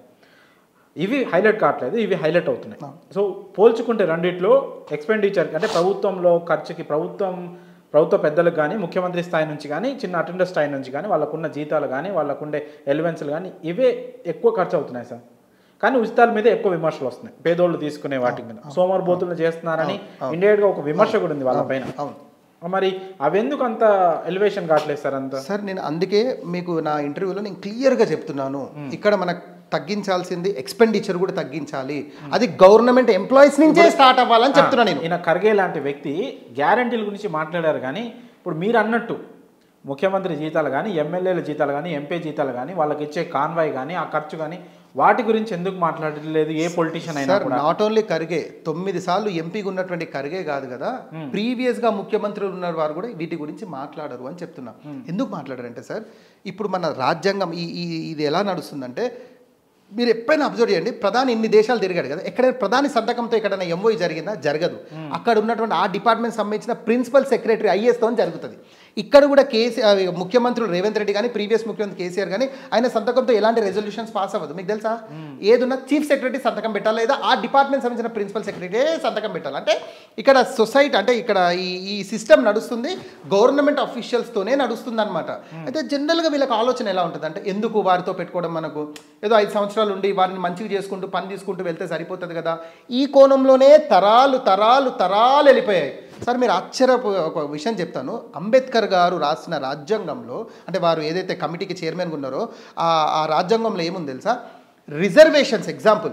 ఇవి హైలైట్ కావట్లేదు ఇవి హైలైట్ అవుతున్నాయి సో పోల్చుకుంటే రెండిట్లో ఎక్స్పెండిచర్ అంటే ప్రభుత్వంలో ఖర్చుకి ప్రభుత్వం ప్రభుత్వ పెద్దలకు కానీ ముఖ్యమంత్రి స్థాయి నుంచి కానీ చిన్న అటెండర్ స్థాయి నుంచి కానీ వాళ్ళకున్న జీతాలు కానీ వాళ్ళకుండే ఎలివెన్స్లు కానీ ఇవే ఎక్కువ ఖర్చు అవుతున్నాయి సార్ కానీ ఉచితాల మీద ఎక్కువ విమర్శలు వస్తున్నాయి పేదోళ్ళు తీసుకునే వాటి మీద సోమవారబోతులు చేస్తున్నారని ఇండియట్గా ఒక విమర్శ కూడా ఉంది వాళ్ళ పైన అవును మరి అవెందుకు అంత ఎలివేషన్ కావట్లేదు సార్ అంత సార్ నేను అందుకే మీకు నా ఇంటర్వ్యూలో నేను క్లియర్గా చెప్తున్నాను ఇక్కడ మనకు తగ్గించాల్సింది ఎక్స్పెండిచర్ కూడా తగ్గించాలి అది గవర్నమెంట్ ఎంప్లాయీస్ నుంచే స్టార్ట్ అవ్వాలని చెప్తున్నా నేను ఈయన ఖర్గే లాంటి వ్యక్తి గ్యారంటీల గురించి మాట్లాడారు కానీ ఇప్పుడు మీరు అన్నట్టు ముఖ్యమంత్రి జీతాలు కానీ ఎమ్మెల్యేల జీతాలు కానీ ఎంపీ జీతాలు కానీ వాళ్ళకి ఇచ్చే కాన్వాయ్ కానీ ఆ ఖర్చు కానీ వాటి గురించి ఎందుకు మాట్లాడలేదు ఏ పొలిటీషియన్ అయినా సార్ కూడా నాట్ ఓన్లీ ఖర్గే తొమ్మిది సార్లు ఎంపీగా ఉన్నటువంటి ఖర్గే కాదు కదా ప్రీవియస్ గా ముఖ్యమంత్రులు ఉన్న వారు కూడా వీటి గురించి మాట్లాడరు అని చెప్తున్నా ఎందుకు మాట్లాడారంటే సార్ ఇప్పుడు మన రాజ్యాంగం ఈ ఈ- ఇది ఎలా నడుస్తుందంటే మీరు ఎప్పుడైనా అబ్జర్వ్ చేయండి ప్రధాని ఇన్ని దేశాలు తిరిగాడు కదా ఎక్కడైనా ప్రధాని సంతకంతో ఎక్కడైనా ఎంఓఈ జరిగిందా జరగదు అక్కడ ఉన్నటువంటి ఆ డిపార్ట్మెంట్ సంబంధించిన ప్రిన్సిపల్ సెక్రటరీ ఐఏఎస్తో జరుగుతుంది ఇక్కడ కూడా కేసీఆర్ ముఖ్యమంత్రులు రేవంత్ రెడ్డి కానీ ప్రీవియస్ ముఖ్యమంత్రి కేసీఆర్ కానీ ఆయన సంతకంతో ఎలాంటి రెజల్యూషన్స్ పాస్ అవ్వదు మీకు తెలుసా ఏదున్నా చీఫ్ సెక్రటరీ సంతకం పెట్టాలి లేదా ఆ డిపార్ట్మెంట్ సంబంధించిన ప్రిన్సిపల్ సెక్రటరీ సంతకం పెట్టాలి అంటే ఇక్కడ సొసైటీ అంటే ఇక్కడ ఈ ఈ సిస్టమ్ నడుస్తుంది గవర్నమెంట్ అఫీషియల్స్తోనే నడుస్తుంది అనమాట అయితే జనరల్గా వీళ్ళకి ఆలోచన ఎలా ఉంటుంది అంటే ఎందుకు వారితో పెట్టుకోవడం మనకు ఏదో ఐదు సంవత్సరాలు ఉండి వారిని మంచిగా చేసుకుంటూ పని తీసుకుంటూ వెళ్తే సరిపోతుంది కదా ఈ కోణంలోనే తరాలు తరాలు తరాలు వెళ్ళిపోయాయి సార్ మీరు ఆశ్చర్య ఒక విషయం చెప్తాను అంబేద్కర్ గారు రాసిన రాజ్యాంగంలో అంటే వారు ఏదైతే కమిటీకి చైర్మన్గా ఉన్నారో ఆ ఆ రాజ్యాంగంలో ఏముంది తెలుసా రిజర్వేషన్స్ ఎగ్జాంపుల్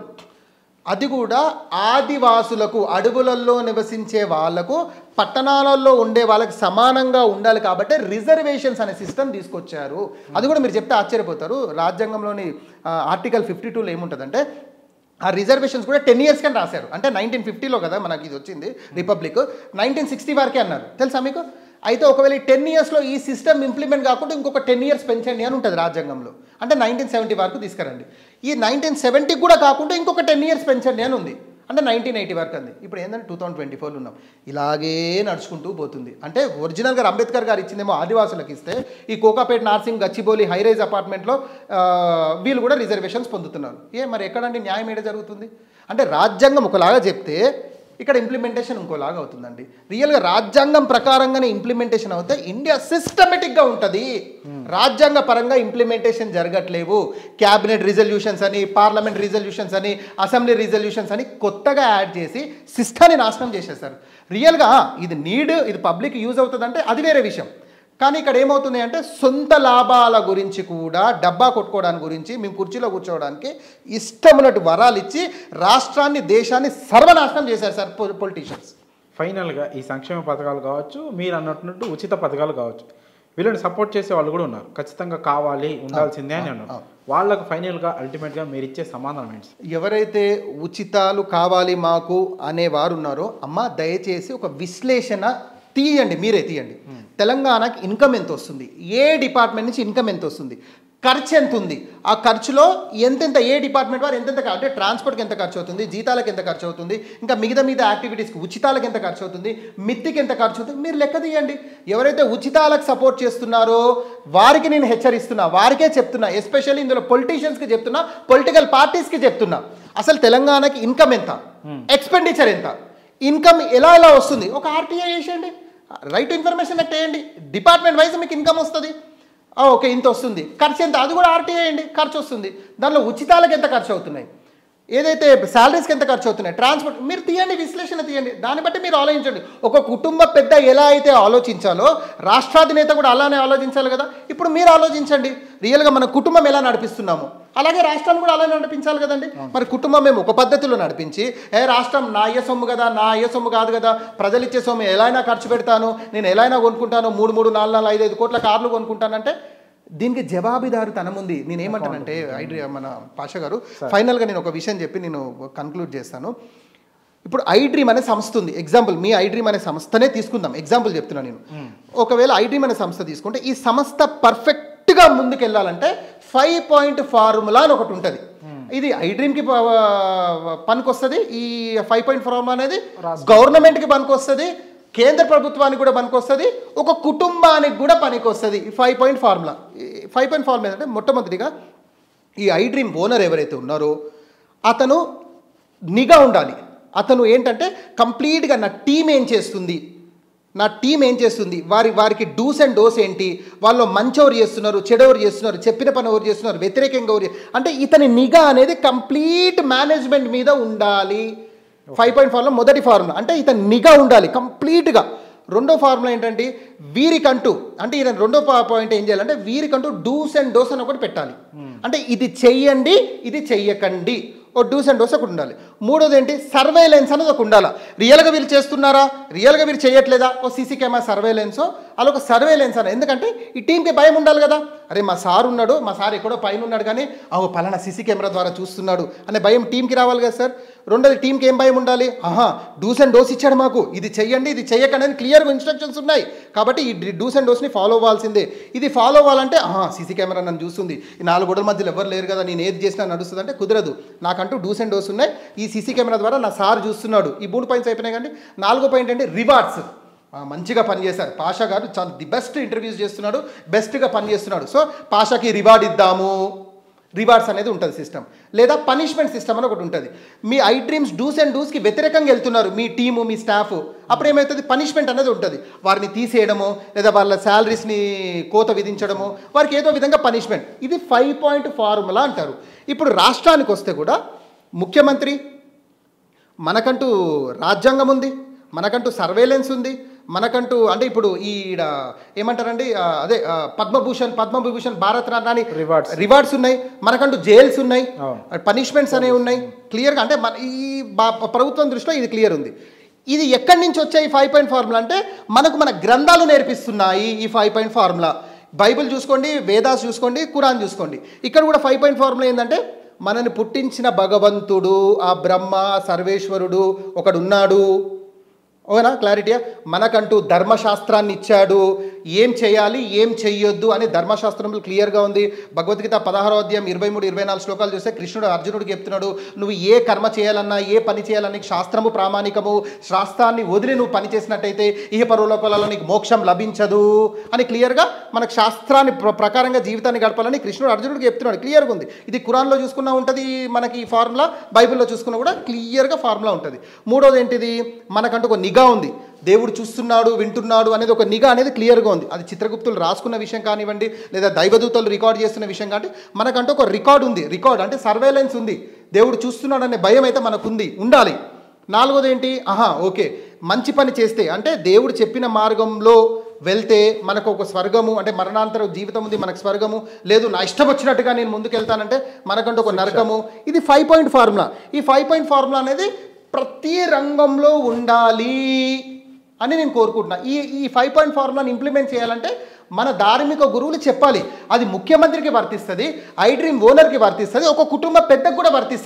అది కూడా ఆదివాసులకు అడవులలో నివసించే వాళ్లకు పట్టణాలలో ఉండే వాళ్ళకి సమానంగా ఉండాలి కాబట్టి రిజర్వేషన్స్ అనే సిస్టమ్ తీసుకొచ్చారు అది కూడా మీరు చెప్తే ఆశ్చర్యపోతారు రాజ్యాంగంలోని ఆర్టికల్ ఫిఫ్టీ టూలో ఏముంటుందంటే ఆ రిజర్వేషన్స్ కూడా టెన్ ఇయర్స్ కానీ రాశారు అంటే నైన్టీన్ ఫిఫ్టీలో కదా మనకి ఇది వచ్చింది రిపబ్లిక్ నైన్టీన్ సిక్స్టీ వరకే అన్నారు తెలుసా మీకు అయితే ఒకవేళ ఈ టెన్ ఇయర్స్లో ఈ సిస్టమ్ ఇంప్లిమెంట్ కాకుండా ఇంకొక టెన్ ఇయర్స్ పెంచండి అని ఉంటుంది రాజ్యాంగంలో అంటే నైన్టీన్ సెవెంటీ వరకు తీసుకురండి ఈ నైన్టీన్ సెవెంటీకి కూడా కాకుండా ఇంకొక టెన్ ఇయర్స్ పెంచండి అని ఉంది అంటే నైన్టీన్ ఎయిటీ వరకు అంది ఇప్పుడు ఏంటంటే టూ థౌసండ్ ట్వంటీ ఫోర్లో ఉన్నాం ఇలాగే నడుచుకుంటూ పోతుంది అంటే ఒరిజినల్గా అంబేద్కర్ గారు ఇచ్చిందేమో ఆదివాసులకు ఇస్తే ఈ కోకాపేట నార్సింగ్ గచ్చిబౌలి హైరైజ్ అపార్ట్మెంట్లో ఆ, వీళ్ళు కూడా రిజర్వేషన్స్ పొందుతున్నారు ఏ మరి ఎక్కడండి న్యాయం ఏడ జరుగుతుంది అంటే రాజ్యాంగం ఒకలాగా చెప్తే ఇక్కడ ఇంప్లిమెంటేషన్ ఇంకోలాగా అవుతుందండి రియల్గా రాజ్యాంగం ప్రకారంగానే ఇంప్లిమెంటేషన్ అవుతే ఇండియా సిస్టమేటిక్గా ఉంటుంది రాజ్యాంగ పరంగా ఇంప్లిమెంటేషన్ జరగట్లేవు క్యాబినెట్ రిజల్యూషన్స్ అని పార్లమెంట్ రిజల్యూషన్స్ అని అసెంబ్లీ రిజల్యూషన్స్ అని కొత్తగా యాడ్ చేసి సిస్టాన్ని నాశనం చేసేస్తారు రియల్గా ఇది నీడ్ ఇది పబ్లిక్ యూజ్ అవుతుందంటే అది వేరే విషయం కానీ ఇక్కడ ఏమవుతుంది అంటే సొంత లాభాల గురించి కూడా డబ్బా కొట్టుకోవడానికి గురించి మేము కుర్చీలో కూర్చోవడానికి ఇష్టమున్నట్టు వరాలు ఇచ్చి రాష్ట్రాన్ని దేశాన్ని సర్వనాశనం చేశారు సార్ పొలిటీషియన్స్ ఫైనల్గా ఈ సంక్షేమ పథకాలు కావచ్చు మీరు అన్నట్టు ఉచిత పథకాలు కావచ్చు వీళ్ళని సపోర్ట్ చేసే వాళ్ళు కూడా ఉన్నారు ఖచ్చితంగా కావాలి ఉండాల్సిందే అని అన్నారు వాళ్ళకు ఫైనల్గా అల్టిమేట్గా మీరు ఇచ్చే సమాధానం ఏంటి సార్? ఎవరైతే ఉచితాలు కావాలి మాకు అనే వారు ఉన్నారో అమ్మ దయచేసి ఒక విశ్లేషణ తీయండి మీరే తీయండి తెలంగాణకి ఇన్కమ్ ఎంత వస్తుంది ఏ డిపార్ట్మెంట్ నుంచి ఇన్కమ్ ఎంత వస్తుంది ఖర్చు ఎంత ఉంది ఆ ఖర్చులో ఎంతెంత ఏ డిపార్ట్మెంట్ వారు ఎంతెంత అంటే ట్రాన్స్పోర్ట్కి ఎంత ఖర్చు అవుతుంది జీతాలకు ఎంత ఖర్చు అవుతుంది ఇంకా మిగతా మిగతా యాక్టివిటీస్కి ఉచితాలకు ఎంత ఖర్చు అవుతుంది మిత్తికి ఎంత ఖర్చు అవుతుంది మీరు లెక్క తీయండి ఎవరైతే ఉచితాలకు సపోర్ట్ చేస్తున్నారో వారికి నేను హెచ్చరిస్తున్నా వారికే చెప్తున్నా ఎస్పెషల్లీ ఇందులో పొలిటీషియన్స్కి చెప్తున్నా పొలిటికల్ పార్టీస్కి చెప్తున్నా అసలు తెలంగాణకి ఇన్కమ్ ఎంత ఎక్స్పెండిచర్ ఎంత ఇన్కమ్ ఎలా ఎలా వస్తుంది ఒక ఆర్టీఐ వేసేయండి రైట్ ఇన్ఫర్మేషన్ నెట్ వేయండి డిపార్ట్మెంట్ వైజ్ మీకు ఇన్కమ్ వస్తుంది ఆ, ఓకే ఇంత వస్తుంది ఖర్చు ఎంత అది కూడా ఆర్టీఐ వేయండి ఖర్చు వస్తుంది దానిలో ఉచితాలకు ఎంత ఖర్చు అవుతున్నాయి ఏదైతే శాలరీస్కి ఎంత ఖర్చు అవుతున్నాయి ట్రాన్స్పోర్ట్ మీరు తీయండి విశ్లేషణ తీయండి దాన్ని బట్టి మీరు ఆలోచించండి ఒక కుటుంబ పెద్ద ఎలా అయితే ఆలోచించాలో రాష్ట్రాధినేత కూడా అలానే ఆలోచించాలి కదా ఇప్పుడు మీరు ఆలోచించండి రియల్గా మన కుటుంబం ఎలా నడిపిస్తున్నాము అలాగే రాష్ట్రాన్ని కూడా అలానే నడిపించాలి కదండి మరి కుటుంబం మేము ఒక పద్ధతిలో నడిపించి ఏ రాష్ట్రం నా అయ్య సొమ్ము కదా నా అయ్య సొమ్ము కాదు కదా ప్రజలు ఇచ్చే సొమ్ము ఎలా అయినా ఖర్చు పెడతాను నేను ఎలా అయినా కొనుక్కుంటాను మూడు మూడు నాలుగు నాలుగు ఐదు ఐదు కోట్ల కార్లు కొనుక్కుంటానంటే దీనికి జవాబుదారు తనముంది నేను ఏమంటానంటే ఐడ్రి మన పాష గారు ఫైనల్గా నేను ఒక విషయం చెప్పి నేను కన్క్లూడ్ చేస్తాను ఇప్పుడు ఐడ్రీమ్ అనే సంస్థ ఉంది ఎగ్జాంపుల్ మీ ఐడ్రీమ్ అనే సంస్థనే తీసుకుందాం ఎగ్జాంపుల్ చెప్తున్నా నేను ఒకవేళ ఐడ్రీమ్ అనే సంస్థ తీసుకుంటే ఈ సంస్థ పర్ఫెక్ట్గా ముందుకు వెళ్ళాలంటే ఫైవ్ పాయింట్ ఫార్ములా అని ఒకటి ఉంటుంది ఇది ఐడ్రీమ్కి పనికొస్తుంది ఈ ఫైవ్ పాయింట్ ఫార్ములా అనేది గవర్నమెంట్కి పనికొస్తుంది కేంద్ర ప్రభుత్వానికి కూడా పనికొస్తుంది ఒక కుటుంబానికి కూడా పనికొస్తుంది ఈ five point formula five point formula ఏంటంటే మొట్టమొదటిగా ఈ ఐడ్రీమ్ ఓనర్ ఎవరైతే ఉన్నారో అతను నిఘా ఉండాలి అతను ఏంటంటే కంప్లీట్గా నా టీం ఏం చేస్తుంది నా టీం ఏం చేస్తుంది వారి వారికి డూస్ అండ్ డోస్ ఏంటి వాళ్ళు మంచెవరు చేస్తున్నారు చెడెవరు చేస్తున్నారు చెప్పిన పని ఎవరు చేస్తున్నారు వ్యతిరేకంగా ఎవరు చే- అంటే ఇతని నిఘా అనేది కంప్లీట్ మేనేజ్మెంట్ మీద ఉండాలి ఫైవ్ పాయింట్ ఫార్ములా మొదటి ఫార్ములా అంటే ఇతని నిఘా ఉండాలి కంప్లీట్గా రెండో ఫార్ములా ఏంటంటే వీరికంటూ అంటే ఈయన రెండో పా- పాయింట్ ఏం చేయాలంటే వీరికంటూ డూస్ అండ్ డోస్ అని ఒకటి పెట్టాలి అంటే ఇది చెయ్యండి ఇది చెయ్యకండి ఓ డూస్ అండ్ డోస్ ఒకటి ఉండాలి మూడోది ఏంటి సర్వేలెన్స్ అనేది ఒక ఉండాలా రియల్గా వీళ్ళు చేస్తున్నారా రియల్గా వీళ్ళు చేయట్లేదా ఓ సీసీ కెమెరా సర్వేలెన్స్ అలా ఒక సర్వేలెన్స్ అని ఎందుకంటే ఈ టీంకి భయం ఉండాలి కదా అరే మా సార్ ఉన్నాడు మా సార్ ఎక్కడో పైన ఉన్నాడు కానీ అవు పలానా సీసీ కెమెరా ద్వారా చూస్తున్నాడు అనే భయం టీంకి రావాలి కదా సార్ రెండోది టీంకి ఏం భయం ఉండాలి ఆహా డూస్ అండ్ డోస్ ఇచ్చాడు మాకు ఇది చెయ్యండి ఇది చెయ్యకండి అని క్లియర్గా ఇన్స్ట్రక్షన్స్ ఉన్నాయి కాబట్టి ఈ డూస్ అండ్ డోస్ని ఫాలో అవ్వాల్సిందే ఇది ఫాలో అవ్వాలంటే ఆహా సీసీ కెమెరా నన్ను చూస్తుంది ఈ నాలుగు గోడల మధ్యలో ఎవరు లేరు కదా నేను ఏది చేసినా నడుస్తుంది అంటే కుదరదు నాకంటూ డూస్ అండ్ డోస్ ఉన్నాయి ఈ సీసీ కెమెరా ద్వారా నా సార్ చూస్తున్నాడు ఈ మూడు పాయింట్స్ అయిపోయినాయి కానీ నాలుగో పాయింట్ అంటే రివార్డ్స్ ఆ, మంచిగా పనిచేశారు పాషా గారు చాలా ది బెస్ట్ ఇంటర్వ్యూస్ చేస్తున్నాడు బెస్ట్గా పనిచేస్తున్నాడు సో పాషాకి రివార్డ్ ఇద్దాము రివార్డ్స్ అనేది ఉంటుంది సిస్టమ్ లేదా పనిష్మెంట్ సిస్టమ్ అని ఒకటి ఉంటుంది మీ ఐ డ్రీమ్స్ డూస్ అండ్ డూస్కి వ్యతిరేకంగా వెళ్తున్నారు మీ టీము మీ స్టాఫ్ అప్పుడు ఏమవుతుంది పనిష్మెంట్ అనేది ఉంటుంది వారిని తీసేయడము లేదా వాళ్ళ శాలరీస్ని కోత విధించడము వారికి ఏదో విధంగా పనిష్మెంట్ ఇది ఫైవ్ పాయింట్ ఫార్ములా అంటారు ఇప్పుడు రాష్ట్రానికి వస్తే కూడా ముఖ్యమంత్రి మనకంటూ రాజ్యాంగం ఉంది మనకంటూ సర్వేలెన్స్ ఉంది మనకంటూ అంటే ఇప్పుడు ఈడ ఏమంటారండి ఆ, అదే ఆ, పద్మభూషణ్ పద్మవిభూషణ్ భారత్ రత్న అని Rewards. రివార్డ్స్ ఉన్నాయి మనకంటూ జైల్స్ ఉన్నాయి అవును. పనిష్మెంట్స్ అనేవి ఉన్నాయి క్లియర్గా అంటే మన ఈ బా- ప్రభుత్వం దృష్టిలో ఇది క్లియర్ ఉంది ఇది ఎక్కడి నుంచి వచ్చాయి ఫైవ్ పాయింట్ ఫార్ములా అంటే మనకు మన గ్రంథాలు నేర్పిస్తున్నాయి ఈ ఫైవ్ పాయింట్ ఫార్ములా బైబిల్ చూసుకోండి వేదాస్ చూసుకోండి ఖురాన్ చూసుకోండి ఇక్కడ కూడా ఫైవ్ పాయింట్ ఫార్ములా ఏంటంటే మనని పుట్టించిన భగవంతుడు ఆ బ్రహ్మ సర్వేశ్వరుడు ఒకడు ఉన్నాడు ఓనా క్లారిటీయా మనకంటూ ధర్మశాస్త్రాన్ని ఇచ్చాడు ఏం చేయాలి ఏం చెయ్యొద్దు అని ధర్మశాస్త్రంలో క్లియర్గా ఉంది భగవద్గీత పదహారో అధ్యాయం ఇరవై మూడు ఇరవై నాలుగు శ్లోకాలు చూస్తే కృష్ణుడు అర్జునుడికి చెప్తున్నాడు నువ్వు ఏ కర్మ చేయాలన్నా ఏ పని చేయాలన్నా నీకు శాస్త్రము ప్రామాణికము శాస్త్రాన్ని వదిలి నువ్వు పని చేసినట్టయితే ఇహ పరలోకాలలో నీకు మోక్షం లభించదు అని క్లియర్గా మనకు శాస్త్రాన్ని ప్ర- ప్రకారంగా జీవితాన్ని గడపాలని కృష్ణుడు అర్జునుడికి చెప్తున్నాడు క్లియర్గా ఉంది ఇది కురాన్లో చూసుకున్నా ఉంటుంది మనకి ఈ ఫార్ములా బైబిల్లో చూసుకున్నా కూడా క్లియర్గా ఫార్ములా ఉంటుంది మూడోది ఏంటిది మనకంటూ ఒక నిఘా ఉంది దేవుడు చూస్తున్నాడు వింటున్నాడు అనేది ఒక నిఘా అనేది క్లియర్గా ఉంది అది చిత్రగుప్తులు రాసుకున్న విషయం కానివ్వండి లేదా దైవదూతలు రికార్డ్ చేస్తున్న విషయం కానీ మనకంటూ ఒక రికార్డ్ ఉంది రికార్డ్ అంటే సర్వేలెన్స్ ఉంది దేవుడు చూస్తున్నాడు అనే భయం అయితే మనకుంది ఉండాలి నాలుగోది ఏంటి ఆహా ఓకే మంచి పని చేస్తే అంటే దేవుడు చెప్పిన మార్గంలో వెళ్తే మనకు ఒక స్వర్గము అంటే మరణాంతర జీవితం ఉంది మనకు స్వర్గము లేదు నా ఇష్టం వచ్చినట్టుగా నేను ముందుకు వెళ్తానంటే మనకంటూ ఒక నరకము ఇది ఫైవ్ పాయింట్ ఫార్ములా ఈ ఫైవ్ పాయింట్ ఫార్ములా అనేది ప్రతి రంగంలో ఉండాలి అని నేను కోరుకుంటున్నా ఈ ఈ ఫైవ్ పాయింట్ ఫార్ములాని ఇంప్లిమెంట్ చేయాలంటే మన ధార్మిక గురువులు చెప్పాలి అది ముఖ్యమంత్రికి వర్తిస్తుంది ఐ డ్రీమ్ ఓనర్కి వర్తిస్తుంది ఒక కుటుంబ పెద్దకు కూడా వర్తిస్తుంది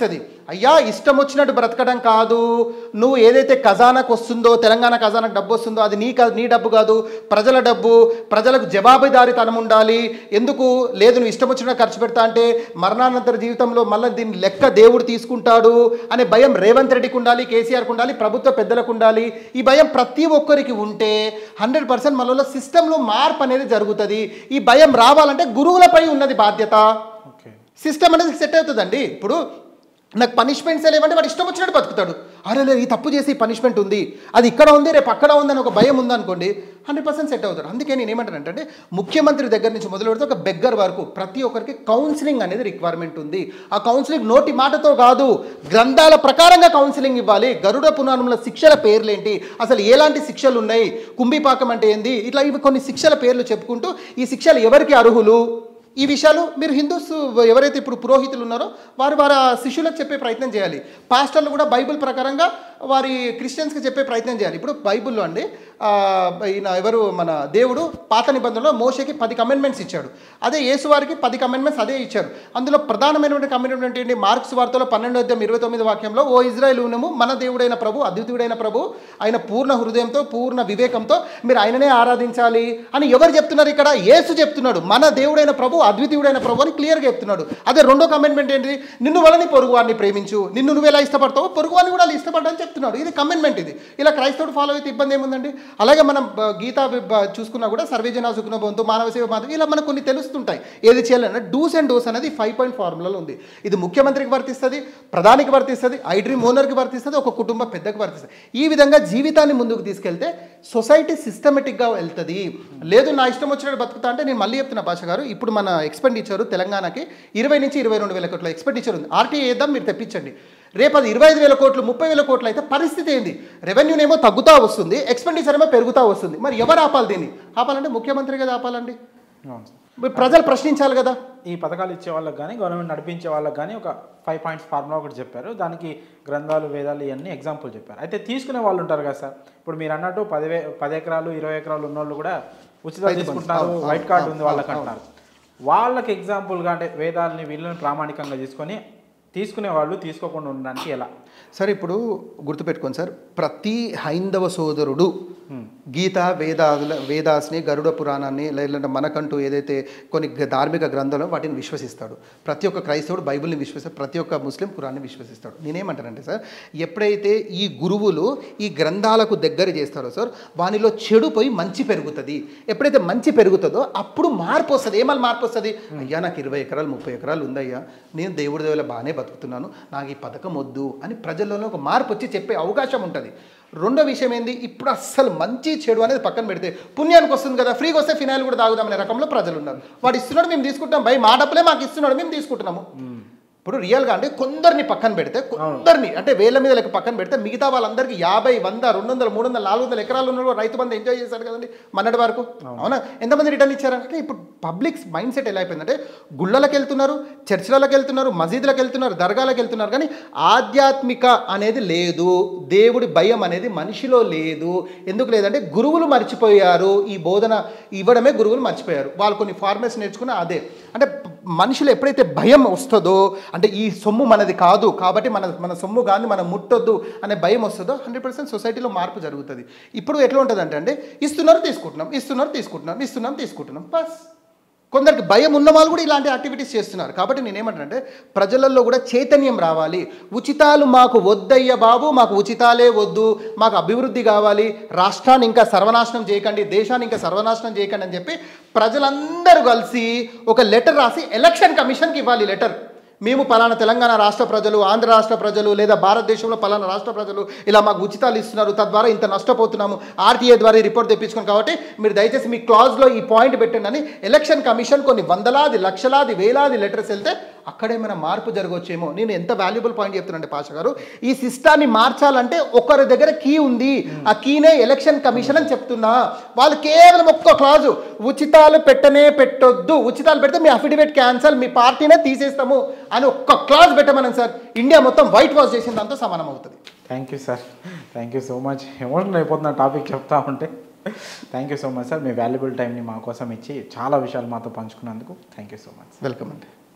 అయ్యా ఇష్టం వచ్చినట్టు బ్రతకడం కాదు నువ్వు ఏదైతే ఖజానాకు వస్తుందో తెలంగాణ ఖజానాకు డబ్బు వస్తుందో అది నీ కా- నీ డబ్బు కాదు ప్రజల డబ్బు ప్రజలకు జవాబుదారీతనం ఉండాలి ఎందుకు లేదు నువ్వు ఇష్టం వచ్చినట్టు ఖర్చు పెడతా అంటే మరణానంతర జీవితంలో మళ్ళీ దీని లెక్క దేవుడు తీసుకుంటాడు అనే భయం రేవంత్ రెడ్డికి ఉండాలి కేసీఆర్కి ఉండాలి ప్రభుత్వ పెద్దలకు ఉండాలి ఈ భయం ప్రతి ఒక్కరికి ఉంటే హండ్రెడ్ పర్సెంట్ మనలో సిస్టంలో మార్పు అనేది జరుగుతుంది ఈ భయం రావాలంటే గురువులపై ఉన్నది బాధ్యత ఓకే సిస్టమ్ అనేది సెట్ అవుతుందండి ఇప్పుడు నాకు పనిష్మెంట్స్ లేవంటే వాడు ఇష్టం వచ్చినట్టు బతుకుతాడు అరే లేదు ఈ తప్పు చేసి పనిష్మెంట్ ఉంది అది ఇక్కడ ఉంది రేపు అక్కడ ఉంది అని ఒక భయం ఉందనుకోండి హండ్రెడ్ పర్సెంట్ సెట్ అవుతాడు అందుకే నేను ఏమంటానంటే ముఖ్యమంత్రి దగ్గర నుంచి మొదలు పెడితే ఒక బెగ్గర్ వరకు ప్రతి ఒక్కరికి కౌన్సిలింగ్ అనేది రిక్వైర్మెంట్ ఉంది ఆ కౌన్సిలింగ్ నోటి మాటతో కాదు గ్రంథాల ప్రకారంగా కౌన్సిలింగ్ ఇవ్వాలి గరుడ పురాణంలో శిక్షల పేర్లేంటి అసలు ఎలాంటి శిక్షలు ఉన్నాయి కుంభిపాకం అంటే ఏంది ఇట్లా ఇవి కొన్ని శిక్షల పేర్లు చెప్పుకుంటూ ఈ శిక్షలు ఎవరికి అర్హులు ఈ విషయాలు మీరు హిందూస్ ఎవరైతే ఇప్పుడు పురోహితులు ఉన్నారో వారు వారి శిష్యులకు చెప్పే ప్రయత్నం చేయాలి పాస్టర్లు కూడా బైబిల్ ప్రకారంగా వారి క్రిస్టియన్స్కి చెప్పే ప్రయత్నం చేయాలి ఇప్పుడు బైబిల్లో అండి ఆ, ఈయన ఎవరు మన దేవుడు పాత నిబంధనలో మోషకి పది కమెంట్మెంట్స్ ఇచ్చాడు అదే యేసు వారికి పది కమెంట్మెంట్స్ అదే ఇచ్చారు అందులో ప్రధానమైనటువంటి కమెంట్మెంట్ ఏంటి మార్క్స్ వార్తలో పన్నెండు అధ్యాయం ఇరవై తొమ్మిది వాక్యంలో ఓ ఇజ్రాయల్ ఉన్నము మన దేవుడైన ప్రభు అద్వితీయుడైన ప్రభు ఆయన పూర్ణ హృదయంతో పూర్ణ వివేకంతో మీరు ఆయననే ఆరాధించాలి అని ఎవరు చెప్తున్నారు ఇక్కడ యేసు చెప్తున్నాడు మన దేవుడైన ప్రభు అద్వితీయుడైన ప్రభు అని క్లియర్గా చెప్తున్నాడు అదే రెండో కమెంట్మెంట్ ఏంటి నిన్ను వలని పొరుగు వారిని ప్రేమించు నిన్ను నువ్వు ఎలా ఇష్టపడతావో పొరుగు వారిని కూడా అలా ఇష్టపడ్డాని చెప్తున్నాడు ఇది కమెంట్మెంట్ ఇది ఇలా క్రైస్తవుడు ఫాలో అయితే ఇబ్బంది ఏముందండి అలాగే మనం బ- గీతా వి- బ- చూసుకున్నా కూడా సర్వేజన సుఖన బంతు మానవ సేవ మాధవి ఇలా మనకు కొన్ని తెలుస్తుంటాయి ఏది చేయాలన్నా డూస్ అండ్ డోస్ అనేది ఫైవ్ పాయింట్ ఫార్ములాలో ఉంది ఇది ముఖ్యమంత్రికి వర్తిస్తుంది ప్రధానికి వర్తిస్తుంది ఐడ్రీమ్ ఓనర్కి వర్తిస్తుంది ఒక కుటుంబ పెద్దకి వర్తిస్తుంది ఈ విధంగా జీవితాన్ని ముందుకు తీసుకెళ్తే సొసైటీ సిస్టమేటిక్గా వెళ్తుంది లేదు నా ఇష్టం వచ్చినట్టు బతుకుతా అంటే నేను మళ్ళీ చెప్తున్నా భాష గారు ఇప్పుడు మన ఎక్స్పెండిచర్ తెలంగాణకి ఇరవై నుంచి ఇరవై రెండు వేల కోట్ల ఎక్స్పెండిచర్ ఉంది ఆర్టీఏ వేద్దాం మీరు తెప్పించండి రేపు అది ఇరవై ఐదు వేల కోట్లు ముప్పై వేల కోట్లు అయితే పరిస్థితి ఏంది రెవెన్యూనేమో తగ్గుతా వస్తుంది ఎక్స్పెండిచర్ ఏమో పెరుగుతా వస్తుంది మరి ఎవరు ఆపాలి దీన్ని ఆపాలంటే ముఖ్యమంత్రి కదా ఆపాలండి అవును సార్ మరి ప్రజలు ప్రశ్నించాలి కదా ఈ పథకాలు ఇచ్చే వాళ్ళకి కానీ గవర్నమెంట్ నడిపించే వాళ్ళకి కానీ ఒక ఫైవ్ పాయింట్స్ ఫార్ములా ఒకటి చెప్పారు దానికి గ్రంథాలు వేదాలు ఇవన్నీ ఎగ్జాంపుల్ చెప్పారు అయితే తీసుకునే వాళ్ళు ఉంటారు కదా సార్ ఇప్పుడు మీరు అన్నట్టు పదివే పది ఎకరాలు ఇరవై ఎకరాలు ఉన్న వాళ్ళు కూడా ఉచితాలు రైతు బంధు. తీసుకుంటున్నారు అవును, వైట్ కార్డు అవును, ఉంది వాళ్ళకి అవును, అంటున్నారు వాళ్ళకి ఎగ్జాంపుల్గా అంటే వేదాలని వీళ్ళని ప్రామాణికంగా తీసుకొని తీసుకునే వాళ్ళు తీసుకోకుండా ఉండడానికి ఎలా సార్ ఇప్పుడు గుర్తుపెట్టుకోండి సార్ ప్రతి హైందవ సోదరుడు గీత వేదాల వేదాస్ని గరుడ పురాణాన్ని లేదంటే మనకంటూ ఏదైతే కొన్ని గ- ధార్మిక గ్రంథాలు వాటిని విశ్వసిస్తాడు ప్రతి ఒక్క క్రైస్తవుడు బైబిల్ని విశ్వసిస్తాడు ప్రతి ఒక్క ముస్లిం ఖురాన్ని విశ్వసిస్తాడు నేనేమంటానంటే సార్ ఎప్పుడైతే ఈ గురువులు ఈ గ్రంథాలకు దగ్గర చేస్తారో సార్ వానిలో చెడు పోయి మంచి పెరుగుతుంది ఎప్పుడైతే మంచి పెరుగుతుందో అప్పుడు మార్పు వస్తుంది ఏమని మార్పు వస్తుంది అయ్యా నాకు ఇరవై ఎకరాలు ముప్పై ఎకరాలు ఉందయ్యా నేను దేవుడి దేవుల బాగానే బతుకుతున్నాను నాకు ఈ పథకం వద్దు అని ప్రజల్లోనే ఒక మార్పు వచ్చి చెప్పే అవకాశం ఉంటుంది రెండో విషయం ఏంది ఇప్పుడు అస్సలు మంచి చెడు అనేది పక్కన పెడితే పుణ్యానికి వస్తుంది కదా ఫ్రీగా వస్తే ఫినాయిల్ కూడా తాగుదామనే రకంలో ప్రజలు ఉన్నారు వాడు ఇస్తున్నాడు మేము తీసుకుంటాం భయ్ మా డబ్బులే మాకు ఇస్తున్నాడు మేము తీసుకుంటున్నాము ఇప్పుడు రియల్గా అంటే కొందరిని పక్కన పెడితే కొందరిని అంటే వేల మీద లెక్క పక్కన పెడితే మిగతా వాళ్ళందరికీ యాభై వంద రెండు వందల మూడు వందల నాలుగు వందల ఎకరాలు ఉన్న వాళ్ళు రైతు బంధు ఎంజాయ్ చేశారు కదండి మొన్నటి వరకు అవునా ఎంతమంది రిటర్న్ ఇచ్చారంటే ఇప్పుడు పబ్లిక్ మైండ్ సెట్ ఎలా అయిపోయిందంటే గుళ్ళలకు వెళ్తున్నారు చర్చిలకు వెళ్తున్నారు మసీదులకు వెళ్తున్నారు దర్గాలకు వెళ్తున్నారు కానీ ఆధ్యాత్మిక అనేది లేదు దేవుడి భయం అనేది మనిషిలో లేదు ఎందుకు లేదంటే గురువులు మర్చిపోయారు ఈ బోధన ఇవ్వడమే గురువులు మర్చిపోయారు వాళ్ళు కొన్ని ఫార్మేట్స్ నేర్చుకున్న అదే అంటే మనుషులు ఎప్పుడైతే భయం వస్తుందో అంటే ఈ సొమ్ము మనది కాదు కాబట్టి మన మన సొమ్ము కానీ మనం ముట్టొద్దు అనే భయం వస్తుందో హండ్రెడ్ పర్సెంట్ సొసైటీలో మార్పు జరుగుతుంది ఇప్పుడు ఎట్లా ఉంటుంది అంటే అంటే ఇస్తున్నారు తీసుకుంటున్నాం ఇస్తున్నారు తీసుకుంటున్నాం ఇస్తున్నాం తీసుకుంటున్నాం బస్ కొందరికి భయం ఉన్న వాళ్ళు కూడా ఇలాంటి యాక్టివిటీస్ చేస్తున్నారు కాబట్టి నేను ఏమంటానంటే ప్రజలలో కూడా చైతన్యం రావాలి ఉచితాలు మాకు వద్దయ్య బాబు మాకు ఉచితాలే వద్దు మాకు అభివృద్ధి కావాలి రాష్ట్రాన్ని ఇంకా సర్వనాశనం చేయకండి దేశాన్ని ఇంకా సర్వనాశనం చేయకండి అని చెప్పి ప్రజలందరూ కలిసి ఒక లెటర్ రాసి ఎలక్షన్ కమిషన్కి ఇవ్వాలి లెటర్ మేము పలానా తెలంగాణ రాష్ట్ర ప్రజలు ఆంధ్ర రాష్ట్ర ప్రజలు లేదా భారతదేశంలో పలానా రాష్ట్ర ప్రజలు ఇలా మాకు ఉచితాలు ఇస్తున్నారు తద్వారా ఇంత నష్టపోతున్నాము ఆర్టీఏ ద్వారా ఈ రిపోర్ట్ తెప్పించుకున్నాం కాబట్టి మీరు దయచేసి మీ క్లాజ్లో ఈ పాయింట్ పెట్టండి అని ఎలక్షన్ కమిషన్ కొన్ని వందలాది లక్షలాది వేలాది లెటర్స్ వెళ్తే అక్కడేమైనా మార్పు జరగవచ్చేమో నేను ఎంత వాల్యుబుల్ పాయింట్ చెప్తున్నానంటే పాష గారు ఈ సిస్టాన్ని మార్చాలంటే ఒకరి దగ్గర కీ ఉంది ఆ కీనే ఎలక్షన్ కమిషన్ అని చెప్తున్నా వాళ్ళు కేవలం ఒక్క క్లాజు ఉచితాలు పెట్టనే పెట్టొద్దు ఉచితాలు పెడితే మీ అఫిడవిట్ క్యాన్సల్ మీ పార్టీనే తీసేస్తాము అని ఒక్క క్లాజ్ పెట్టమని సార్ ఇండియా మొత్తం వైట్ వాష్ చేసిన దాంతో సమానం అవుతుంది thank you sir thank you so much emotional అయిపోతున్న టాపిక్ చెప్తా ఉంటే thank you so much sir మీ వాల్యుబుల్ టైంని మా కోసం ఇచ్చి చాలా విషయాలు మాతో పంచుకున్నందుకు thank you so much welcome అండి